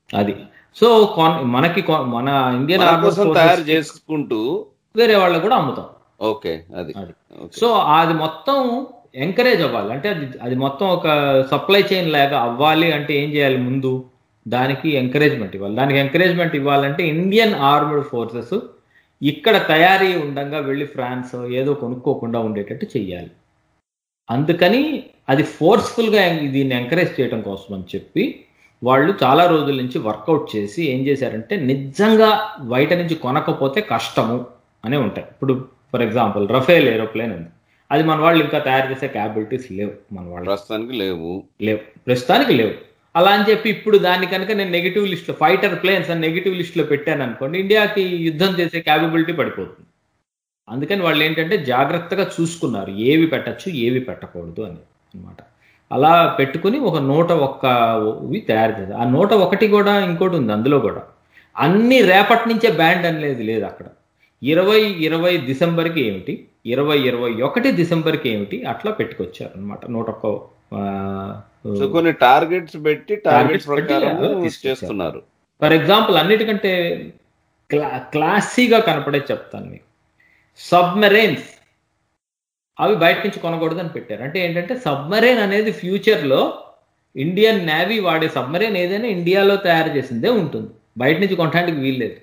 S4: అది సో కొన్- మనకి కొ- మన ఇండియన్
S3: మన
S4: ఆర్మర్
S3: కోసం తయారు చేసుకుంటూ
S4: వేరే వాళ్ళకు కూడా అమ్ముతాం
S3: ఓకే అది
S4: అది
S3: ఓకే.
S4: సో అది మొత్తం ఎంకరేజ్ అవ్వాలి అంటే అది అది మొత్తం ఒక సప్లై చైన్ లాగా అవ్వాలి అంటే ఏం చేయాలి ముందు దానికి ఎంకరేజ్మెంట్ ఇవ్వాలి దానికి ఎంకరేజ్మెంట్ ఇవ్వాలంటే ఇండియన్ ఆర్మ్డ్ ఫోర్సెస్ ఇక్కడ తయారీ ఉండగా వెళ్ళి ఫ్రాన్స్ ఏదో కొనుక్కోకుండా ఉండేటట్టు చెయ్యాలి అందుకని అది ఫోర్స్ఫుల్గా దీన్ని ఎంకరేజ్ చేయడం కోసం అని చెప్పి వాళ్ళు చాలా రోజుల నుంచి వర్కౌట్ చేసి ఏం చేశారంటే నిజంగా బయట నుంచి కొనకపోతే కష్టము అనే ఉంటాయి ఇప్పుడు ఫర్ ఎగ్జాంపుల్ రఫేల్ ఏరోప్లేన్ ఉంది అది మన వాళ్ళు ఇంకా తయారు చేసే క్యాపబిలిటీస్ లేవు మన వాళ్ళు
S3: ప్రస్తుతానికి లేవు
S4: లేవు ప్రస్తుతానికి లేవు అలా అని చెప్పి ఇప్పుడు దాన్ని కనుక నేను నెగిటివ్ లిస్ట్లో ఫైటర్ ప్లేన్స్ అని నెగిటివ్ లిస్ట్లో పెట్టాను అనుకోండి ఇండియాకి యుద్ధం చేసే క్యాపబిలిటీ పడిపోతుంది అందుకని వాళ్ళు ఏంటంటే జాగ్రత్తగా చూసుకున్నారు ఏవి పెట్టచ్చు ఏవి పెట్టకూడదు అని అన్నమాట అలా పెట్టుకుని ఒక నూట ఒక్కవి తయారు చేశారు ఆ నూట ఒకటి కూడా ఇంకోటి ఉంది అందులో కూడా అన్ని రేపటి నుంచే బ్యాండ్ అనేది లేదు అక్కడ ఇరవై ఇరవై డిసెంబర్కి ఏమిటి ఇరవై ఇరవై ఒకటి డిసెంబర్కి ఏమిటి అట్లా పెట్టుకొచ్చారు అనమాట నూట ఒక్క ఆ,
S3: సో కొన్ని టార్గెట్స్ పెట్టి టార్గెట్స్
S4: Targets పెట్టి
S3: ప్రకారం
S4: అలా తీసుకొచ్చారు.
S3: చేస్తున్నారు
S4: ఫర్ ఎగ్జాంపుల్ అన్నిటికంటే క్లా క్లాసీగా కనపడే చెప్తాను మీకు సబ్మెరైన్స్ అవి బయట నుంచి కొనకూడదు అని పెట్టారు అంటే ఏంటంటే సబ్మెరైన్ అనేది ఫ్యూచర్లో ఇండియన్ నేవీ వాడే సబ్మెరైన్ ఏదైనా ఇండియాలో తయారు చేసిందే ఉంటుంది బయట నుంచి కొనడానికి వీల్లేదు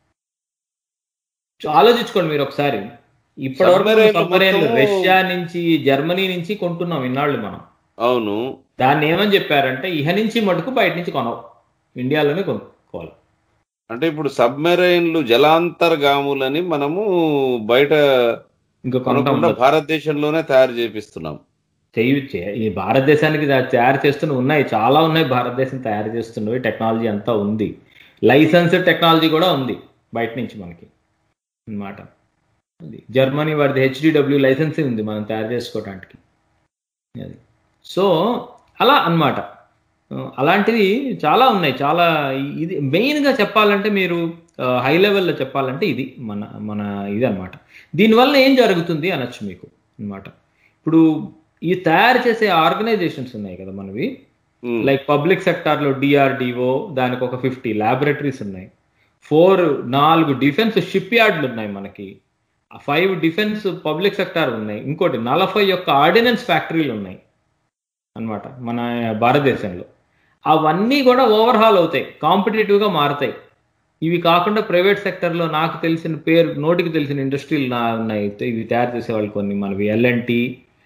S4: సో ఆలోచించుకోండి మీరు ఒకసారి ఇప్పటివరకు
S3: Submarine
S4: సబ్మెరైన్
S3: మొత్తము-
S4: రష్యా నుంచి జర్మనీ నుంచి కొంటున్నాం ఇన్నాళ్ళు మనం
S3: అవును
S4: దాన్ని ఏమని చెప్పారంటే ఇహ నుంచి మటుకు బయట నుంచి కొనవు ఇండియాలోనే కొనుక్కోవాలి
S3: అంటే ఇప్పుడు సబ్మెరైన్లు జలాంతర్గాములని మనము బయట
S4: ఇంకా
S3: కొనకుండా
S4: కొనకుండా
S3: భారతదేశంలోనే తయారు చేపిస్తున్నాం
S4: చేయొచ్చే ఈ భారతదేశానికి దా- తయారు చేస్తున్న ఉన్నాయి చాలా ఉన్నాయి భారతదేశం తయారు చేస్తున్నవి టెక్నాలజీ అంతా ఉంది లైసెన్స్డ్ టెక్నాలజీ కూడా ఉంది బయట నుంచి మనకి అన్నమాట అది జర్మనీ వారిది హెచ్డిడబ్ల్యూ లైసెన్స్ ఉంది మనం తయారు చేసుకోవడానికి అది సో అలా అన్నమాట ఆ, అలాంటివి చాలా ఉన్నాయి చాలా ఇ- ఇది మెయిన్గా చెప్పాలంటే మీరు హై లెవెల్లో చెప్పాలంటే ఇది మన మన ఇది అనమాట దీనివల్ల ఏం జరుగుతుంది అనొచ్చు మీకు అన్నమాట ఇప్పుడు ఈ తయారు చేసే ఆర్గనైజేషన్స్ ఉన్నాయి కదా మనవి
S3: Hmm.
S4: లైక్ పబ్లిక్ సెక్టార్లో డిఆర్డిఓ దానికి ఒక ఫిఫ్టీ ల్యాబొరేటరీస్ ఉన్నాయి ఫోర్ నాలుగు డిఫెన్స్ షిప్ యార్డ్లు ఉన్నాయి మనకి ఫైవ్ డిఫెన్స్ పబ్లిక్ సెక్టార్ ఉన్నాయి ఇంకోటి నలభై ఒక్క ఆర్డినెన్స్ ఫ్యాక్టరీలు ఉన్నాయి అన్నమాట మన భారతదేశంలో అవన్నీ కూడా ఓవర్హాల్ అవుతాయి కాంపిటేటివ్గా మారుతాయి ఇవి కాకుండా ప్రైవేట్ సెక్టర్లో నాకు తెలిసిన పేరు నోటికి తెలిసిన ఇండస్ట్రీలు నా ఉన్నాయి ఇవి తయారు చేసేవాళ్ళు కొన్ని మనవి ఎల్ఎన్టీ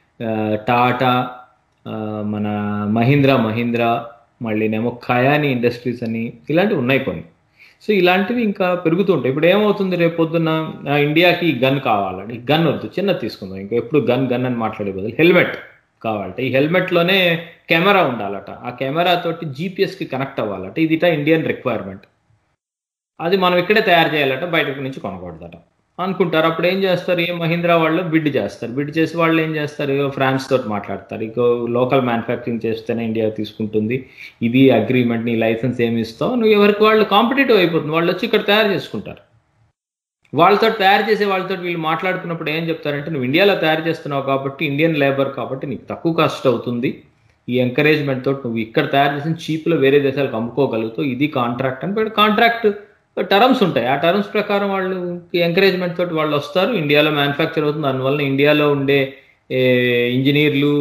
S4: టాటా ఆ, మన మహీంద్రా మహీంద్రా మళ్ళీనేమో ఖయానీ ఇండస్ట్రీస్ అని ఇలాంటివి ఉన్నాయి కొన్ని సో ఇలాంటివి ఇంకా పెరుగుతూ ఉంటాయి ఇప్పుడు ఏమవుతుంది రేపు పొద్దున్న ఆ, ఇండియాకి గన్ కావాలండి గన్ వద్దు చిన్నది తీసుకుందాం ఇంకా ఎప్పుడు గన్ గన్ అని మాట్లాడే బదులు హెల్మెట్ కావాలట ఈ హెల్మెట్లోనే కెమెరా ఉండాలట ఆ కెమెరా తోటి జీపీఎస్కి కనెక్ట్ అవ్వాలట ఇది ఇండియన్ రిక్వైర్మెంట్ అది మనం ఇక్కడే తయారు చేయాలట బయటకు నుంచి కొనకూడదట అనుకుంటారు అప్పుడు ఏం చేస్తారు ఏ మహీంద్రా వాళ్ళు బిడ్ చేస్తారు బిడ్ చేసి వాళ్ళు ఏం చేస్తారు ఇగో ఫ్రాన్స్ తోటి మాట్లాడతారు ఇక లోకల్ మ్యానుఫ్యాక్చరింగ్ చేస్తేనే ఇండియా తీసుకుంటుంది ఇది అగ్రిమెంట్ నీ లైసెన్స్ ఏమి ఇస్తావు నువ్వు ఎవరికి వాళ్ళు కాంపిటేటివ్ అయిపోతుంది వాళ్ళు వచ్చి ఇక్కడ తయారు చేసుకుంటారు వాళ్ళతో తయారు చేసే వాళ్ళతో వీళ్ళు మాట్లాడుకున్నప్పుడు ఏం చెప్తారంటే నువ్వు ఇండియాలో తయారు చేస్తున్నావు కాబట్టి ఇండియన్ లేబర్ కాబట్టి నీకు తక్కువ కాస్ట్ అవుతుంది ఈ ఎంకరేజ్మెంట్ తోటి నువ్వు ఇక్కడ తయారు చేసిన చీప్లో వేరే దేశాలకు అమ్ముకోగలుగుతావు ఇది కాంట్రాక్ట్ అని కాంట్రాక్ట్ టర్మ్స్ ఉంటాయి ఆ టర్మ్స్ ప్రకారం వాళ్ళు ఎంకరేజ్మెంట్ తోటి వాళ్ళు వస్తారు ఇండియాలో మ్యానుఫ్యాక్చర్ అవుతుంది దానివల్ల ఇండియాలో ఉండే ఏ, ఇంజనీర్లు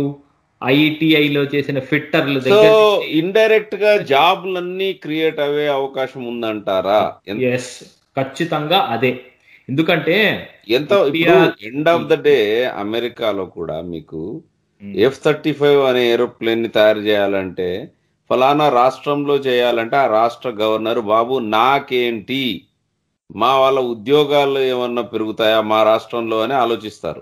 S4: ఐటీఐలో చేసిన ఫిట్టర్లు
S3: సో
S4: దగ్గర
S3: ఇండైరెక్ట్ గా జాబ్లన్నీ క్రియేట్ అయ్యే అవకాశం ఉందంటారా ఎంత-
S4: ఎస్ ఖచ్చితంగా అదే ఎందుకంటే
S3: ఎంత ఇప్పుడు ఎండ్ ఆఫ్ ద డే అమెరికాలో కూడా మీకు ఎఫ్ థర్టీ ఫైవ్ అనే ఏరోప్లేన్ ని తయారు చేయాలంటే ఫలానా రాష్ట్రంలో చేయాలంటే ఆ రాష్ట్ర గవర్నర్ బాబు నాకేంటి మా వాళ్ళ ఉద్యోగాలు ఏమన్నా పెరుగుతాయా మా రాష్ట్రంలో అని ఆలోచిస్తారు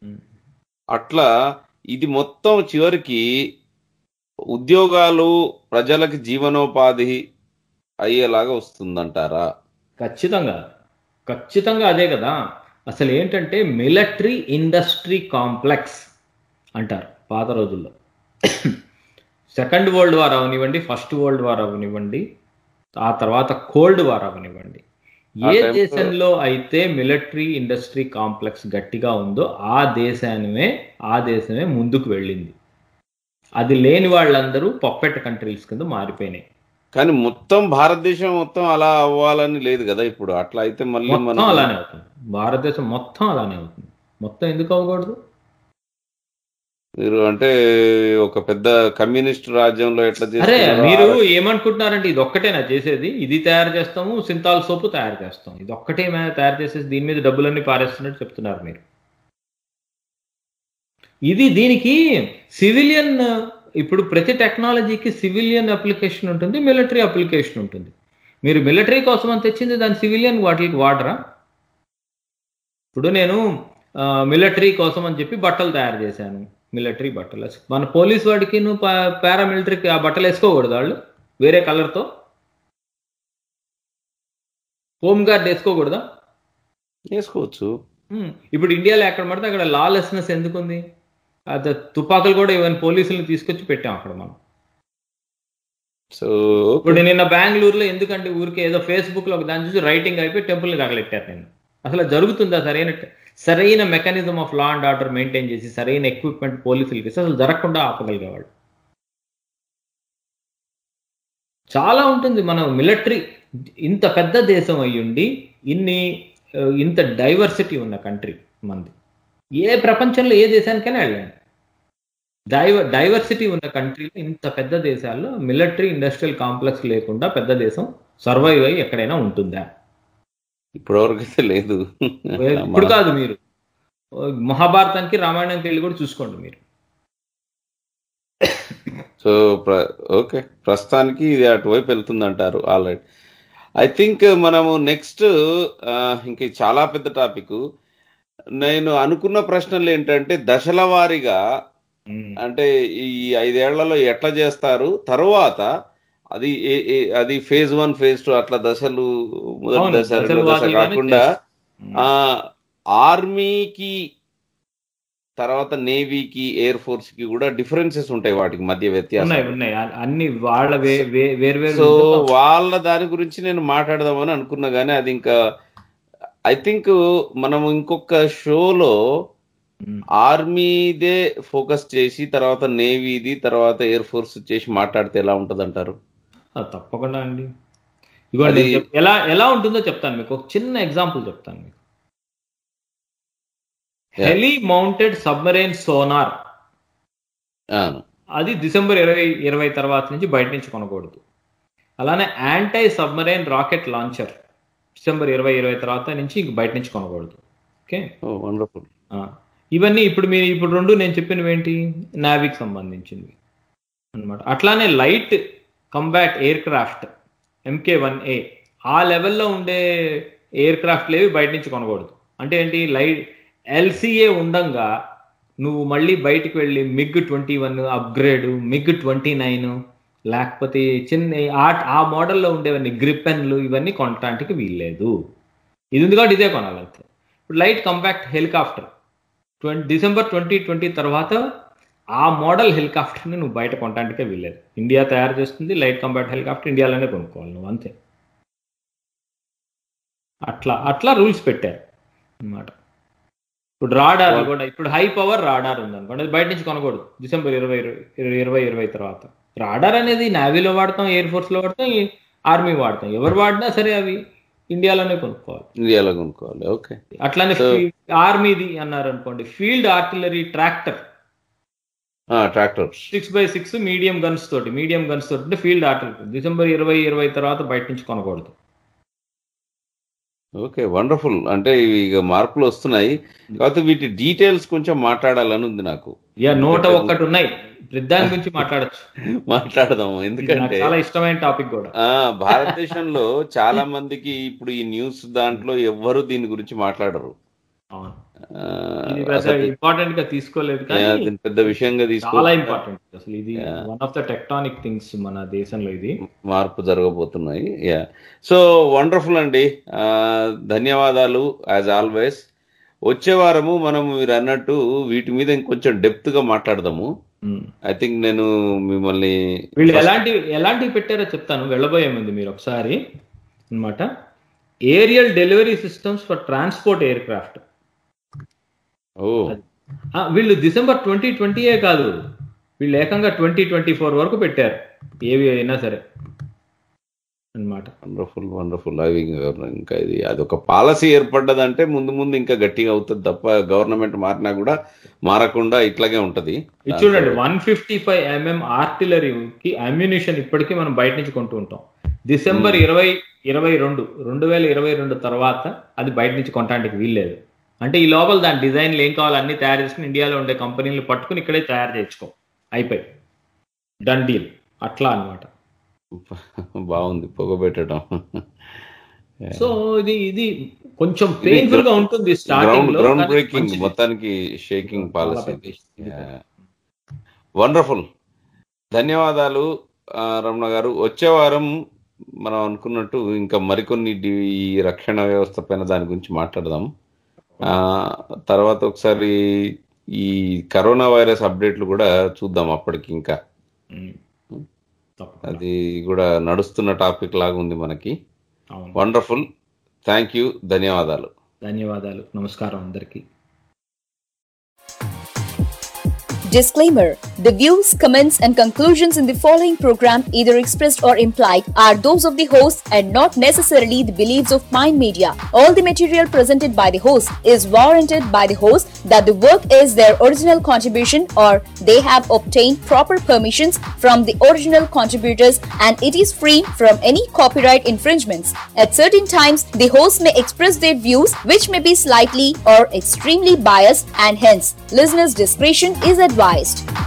S3: అట్లా ఇది మొత్తం చివరికి ఉద్యోగాలు ప్రజలకి జీవనోపాధి అయ్యేలాగా వస్తుందంటారా
S4: ఖచ్చితంగా ఖచ్చితంగా అదే కదా అసలు ఏంటంటే మిలిటరీ ఇండస్ట్రీ కాంప్లెక్స్ అంటారు పాత రోజుల్లో సెకండ్ వరల్డ్ వార్ అవనివ్వండి ఫస్ట్ వరల్డ్ వార్ అవనివ్వండి ఆ తర్వాత కోల్డ్ వార్ అవనివ్వండి
S3: ఆ
S4: ఏ
S3: time లో-
S4: దేశంలో అయితే మిలిటరీ ఇండస్ట్రీ కాంప్లెక్స్ గట్టిగా ఉందో ఆ దేశానిమే ఆ దేశమే ముందుకు వెళ్ళింది అది లేని వాళ్ళందరూ పప్పెట్ కంట్రీస్ కింద మారిపోయినాయి
S3: కానీ మొత్తం భారతదేశం మొత్తం అలా అవ్వాలని లేదు కదా ఇప్పుడు అట్లా అయితే మళ్ళీ
S4: మొత్తం
S3: మనం
S4: అలానే అవుతుంది భారతదేశం మొత్తం అలానే అవుతుంది మొత్తం ఎందుకు అవ్వకూడదు
S3: మీరు అంటే ఒక పెద్ద కమ్యూనిస్ట్ రాజ్యంలో ఎట్లా
S4: అరే
S3: చేస్తున్నారో
S4: మీరు
S3: ఆ-
S4: ఏమనుకుంటున్నారంటే ఇది ఒక్కటేనా చేసేది ఇది తయారు చేస్తాము సింతాల్ సోపు తయారు చేస్తాం ఇది ఒక్కటే మే- తయారు చేసేసి దీని మీద డబ్బులన్నీ పారేస్తున్నట్టు చెప్తున్నారు మీరు ఇది దీనికి సివిలియన్ ఇప్పుడు ప్రతి టెక్నాలజీకి సివిలియన్ అప్లికేషన్ ఉంటుంది మిలిటరీ అప్లికేషన్ ఉంటుంది మీరు మిలిటరీ కోసం అని తెచ్చింది దాని సివిలియన్ వాటికి వాడరా ఇప్పుడు నేను మిలిటరీ కోసం అని చెప్పి బట్టలు తయారు చేశాను మిలిటరీ బట్టలు మన పోలీస్ వాడికి నువ్వు పారామిలిటరీకి ఆ బట్టలు వేసుకోకూడదు వాళ్ళు వేరే కలర్తో హోమ్ గార్డ్ వేసుకోకూడదా
S3: వేసుకోవచ్చు
S4: ఉమ్, ఇప్పుడు ఇండియాలో ఎక్కడ పడితే అక్కడ లాలెస్నెస్ ఎందుకుంది అది తుపాకులు కూడా ఈవెన్ పోలీసులను తీసుకొచ్చి పెట్టాం అక్కడ మనం
S3: సో
S4: ఇప్పుడు నిన్న బెంగళూరులో ఎందుకంటే ఊరికే ఏదో ఫేస్బుక్ లో ఒక దాని చూసి రైటింగ్ అయిపోయి టెంపుల్ని తగలెట్టారు నేను అసలు జరుగుతుందా సరైన సరైన mechanism of law and order maintain చేసి సరైన ఎక్విప్మెంట్ పోలీసులకి ఇస్తే అసలు జరగకుండా ఆపగలిగేవాళ్ళు చాలా ఉంటుంది మనం మిలిటరీ ఇంత పెద్ద దేశం అయ్యుండి ఇన్ని ఆ, ఇంత డైవర్సిటీ ఉన్న కంట్రీ మంది ఏ ప్రపంచంలో ఏ దేశానికైనా వెళ్ళండి డైవ డైవర్సిటీ ఉన్న కంట్రీలో ఇంత పెద్ద దేశాల్లో మిలిటరీ ఇండస్ట్రియల్ కాంప్లెక్స్ లేకుండా పెద్ద దేశం సర్వైవ్ అయ్యి ఎక్కడైనా ఉంటుందా
S3: ఇప్పటివరకైతే లేదు
S4: ఇప్పుడు కాదు మీరు మహాభారతానికి రామాయణానికి వెళ్ళి కూడా చూసుకోండి మీరు
S3: సో ఓకే ప్రస్తుతానికి ఇది అటువైపు వెళ్తుంది అంటారు ఆల్రెడీ ఐ థింక్ మనము నెక్స్ట్ ఇంక ఇది చాలా పెద్ద టాపిక్ నేను అనుకున్న ప్రశ్నలు ఏంటంటే దశల వారీగా అంటే ఈ ఐదేళ్లలో ఎట్లా చేస్తారు తరువాత అది ఏ- ఏ- అది ఫేజ్ వన్ ఫేజ్ టూ అట్లా దశలు మొదటి
S4: అవును,
S3: దశ రెండో
S4: దశల
S3: దశ
S4: వారీగానే
S3: కాకుండా
S4: చేస్తారు.
S3: ఆ ఆర్మీకి తర్వాత నేవీకి ఎయిర్ ఫోర్స్ కి కూడా డిఫరెన్సెస్ ఉంటాయి వాటికి మధ్య
S4: ఉన్నాయి
S3: వ్యత్యాసం
S4: ఉన్నాయి అ- అన్ని వాళ్ళ వే- వే- వేర్వేరు
S3: సో
S4: ఉంటుంది.
S3: వాళ్ళ దాని గురించి నేను మాట్లాడదామని అనుకున్నా కానీ అది ఇంకా ఐ థింక్ మనం ఇంకొక షోలో ఆర్మీదే ఫోకస్ చేసి తర్వాత నేవీది తర్వాత ఎయిర్ ఫోర్స్ చేసి మాట్లాడితే ఎలా ఉంటది అంటారు
S4: ఆ, తప్పకుండా అండి ఇదిగోండి నేను చెప్- ఎలా ఎలా ఉంటుందో చెప్తాను మీకు ఒక చిన్న ఎగ్జాంపుల్ చెప్తాను మీకు హెలీ మౌంటెడ్ సబ్మరైన్ సోనార్ అది డిసెంబర్ ఇరవై ఇరవై తర్వాత నుంచి బయట నుంచి కొనకూడదు అలానే anti submarine rocket launcher December ఇరవై ఇరవై తర్వాత నుంచి ఇంక బయట నుంచి కొనకూడదు ఓకే
S3: వండర్ఫుల్
S4: ఇవన్నీ ఇప్పుడు మీరు ఇప్పుడు రెండు నేను చెప్పినవి ఏంటి నావిక్ సంబంధించింది అన్నమాట అట్లానే light combat aircraft MK one A ఆ లెవెల్లో ఉండే ఎయిర్ క్రాఫ్ట్లు ఏవి బయట నుంచి కొనకూడదు అంటే ఏంటి లైట్ ఎల్సిఏ ఉండంగా నువ్వు మళ్ళీ బయటికి వెళ్ళి MiG twenty one upgrade MiG twenty nine లేకపోతే చిన్న ఆ ఆ మోడల్లో ఉండేవన్నీ గ్రిపెన్లు ఇవన్నీ కొనటానికి వీల్లేదు ఇది ఉంది కాబట్టి ఇదే కొనాలంతే ఇప్పుడు light compact helicopter twenty December twenty twenty తర్వాత ఆ మోడల్ హెలికాప్టర్ని నువ్వు బయట కొనడానికే వీల్లేదు ఇండియా తయారు చేస్తుంది లైట్ కంపాక్ట్ హెలికాప్టర్ ఇండియాలోనే కొనుక్కోవాలి నువ్వు అంతే అట్లా అట్లా రూల్స్ పెట్టారు అన్నమాట ఇప్పుడు రాడార్ కూడా ఇప్పుడు హై పవర్ రాడార్ ఉంది అనుకోండి అది బయట నుంచి కొనకూడదు డిసెంబర్ ఇరవై ఇరవై ఇరవై ఇరవై తర్వాత రాడార్ అనేది నావీలో వాడతాం ఎయిర్ ఫోర్స్లో వాడతాం ఆర్మీ వాడతాం ఎవరు వాడినా సరే అవి ఇండియాలోనే కొనుక్కోవాలి
S3: ఇండియాలో కొనుక్కోవాలి ఓకే
S4: అట్లానే
S3: So-
S4: ఆర్మీది అన్నారు అనుకోండి field artillery tractor
S3: tractors
S4: six by six medium guns తోటి మీడియం గన్స్ తోటి అంటే ఫీల్డ్ ఆర్టిలరీ డిసెంబర్ ఇరవై ఇరవై తర్వాత బయట నుంచి కొనకూడదు
S3: ఓకే వండర్ఫుల్ అంటే ఇవి ఇక మార్పులు వస్తున్నాయి కాకపోతే వీటి డీటెయిల్స్ కొంచెం మాట్లాడాలని ఉంది నాకు
S4: ఇక నూట ఒక్కటి ఉన్నాయి దాని గురించి మాట్లాడచ్చు
S3: మాట్లాడదాం
S4: ఇది నాకు
S3: ఎందుకంటే
S4: చాలా ఇష్టమైన టాపిక్ కూడా
S3: ఆ భారతదేశంలో చాలా మందికి ఇప్పుడు ఈ న్యూస్ దాంట్లో ఎవ్వరు దీని గురించి మాట్లాడరు
S4: అవును
S3: ఆ,
S4: ఇది పెద్ద
S3: అసలు
S4: ఇంపార్టెంట్ గా తీసుకోలేదు
S3: యా,
S4: కానీ
S3: దీన్ని పెద్ద విషయంగా తీసుకో
S4: చాలా ఇంపార్టెంట్ అసలు ఇది
S3: Yeah.
S4: One of the tectonic things మన దేశంలో ఇది
S3: మార్పు జరగబోతున్నాయి యా సో వండర్ఫుల్ అండి ఆ, ధన్యవాదాలు యాజ్ ఆల్వేస్ వచ్చే వారము మనం మీరు అన్నట్టు వీటి మీద ఇంకొంచెం డెప్త్ గా మాట్లాడదాము ఐ థింక్ నేను మిమ్మల్ని
S4: వీళ్ళు ఎలాంటి ఎలాంటివి పెట్టారో చెప్తాను వెళ్ళబోయే ముందు మీరు ఒకసారి అన్నమాట aerial delivery systems for transport aircraft
S3: ఓ
S4: వీళ్ళు డిసెంబర్ ట్వంటీ ట్వంటీయే కాదు వీళ్ళు ఏకంగా ట్వంటీ ట్వంటీ ఫోర్ వరకు పెట్టారు ఏవి అయినా సరే అన్నమాట
S3: వండర్ఫుల్ వండర్ఫుల్ అవి ఇంకా ఇది అది ఒక పాలసీ ఏర్పడ్డదంటే ముందు ముందు ఇంకా గట్టిగా అవుతుంది తప్ప గవర్నమెంట్ మారినా కూడా మారకుండా ఇట్లాగే ఉంటది
S4: ఇది చూడండి వన్ ఫిఫ్టీ ఫైవ్ ఎంఎం ఆర్టిలరీకి అమ్యునిషన్ ఇప్పటికీ మనం బయట నుంచి కొంటూ ఉంటాం డిసెంబర్ ఇరవై ఇరవై రెండు రెండు వేల ఇరవై రెండు తర్వాత అది బయట నుంచి కొనడానికి వీల్లేదు అంటే ఈ లోపల దాని డిజైన్లు ఏం కావాలో అన్ని తయారు చేసుకుని ఇండియాలో ఉండే కంపెనీలు పట్టుకుని ఇక్కడే తయారు చేయించుకో అయిపోయి డన్ డీల్ అట్లా అన్నమాట
S3: బాగుంది పొగబెట్టడం
S4: సో ఇది ఇది కొంచెం పెయిన్ఫుల్ గా ఉంటుంది స్టార్టింగ్
S3: గ్రౌండ్
S4: లో
S3: గ్రౌండ్
S4: కానీ
S3: బ్రేకింగ్
S4: మంచిది.
S3: మొత్తానికి షేకింగ్
S4: చాలా
S3: పాలసీ
S4: పెద్ద ఇది.
S3: వండర్ఫుల్ ధన్యవాదాలు ఆ, రమణ గారు వచ్చే వారం మనం అనుకున్నట్టు ఇంకా మరికొన్ని డి- ఈ రక్షణ వ్యవస్థ పైన దాని గురించి మాట్లాడదాం ఆ తర్వాత ఒకసారి ఈ కరోనా వైరస్ అప్డేట్లు కూడా చూద్దాం అప్పటికి ఇంకా
S4: ఉమ్. తప్పకుండా.
S3: అది కూడా నడుస్తున్న టాపిక్ లాగా ఉంది మనకి
S4: అవును
S3: వండర్ఫుల్ థ్యాంక్ యూ ధన్యవాదాలు
S4: ధన్యవాదాలు నమస్కారం అందరికీ
S5: Disclaimer The views, comments, and conclusions in the following program, either expressed or implied, are those of the host and not necessarily the beliefs of Mind Media. All the material presented by the host is warranted by the host that the work is their original contribution or they have obtained proper permissions from the original contributors and it is free from any copyright infringements. At certain times, the host may express their views which may be slightly or extremely biased and hence listeners' discretion is advised.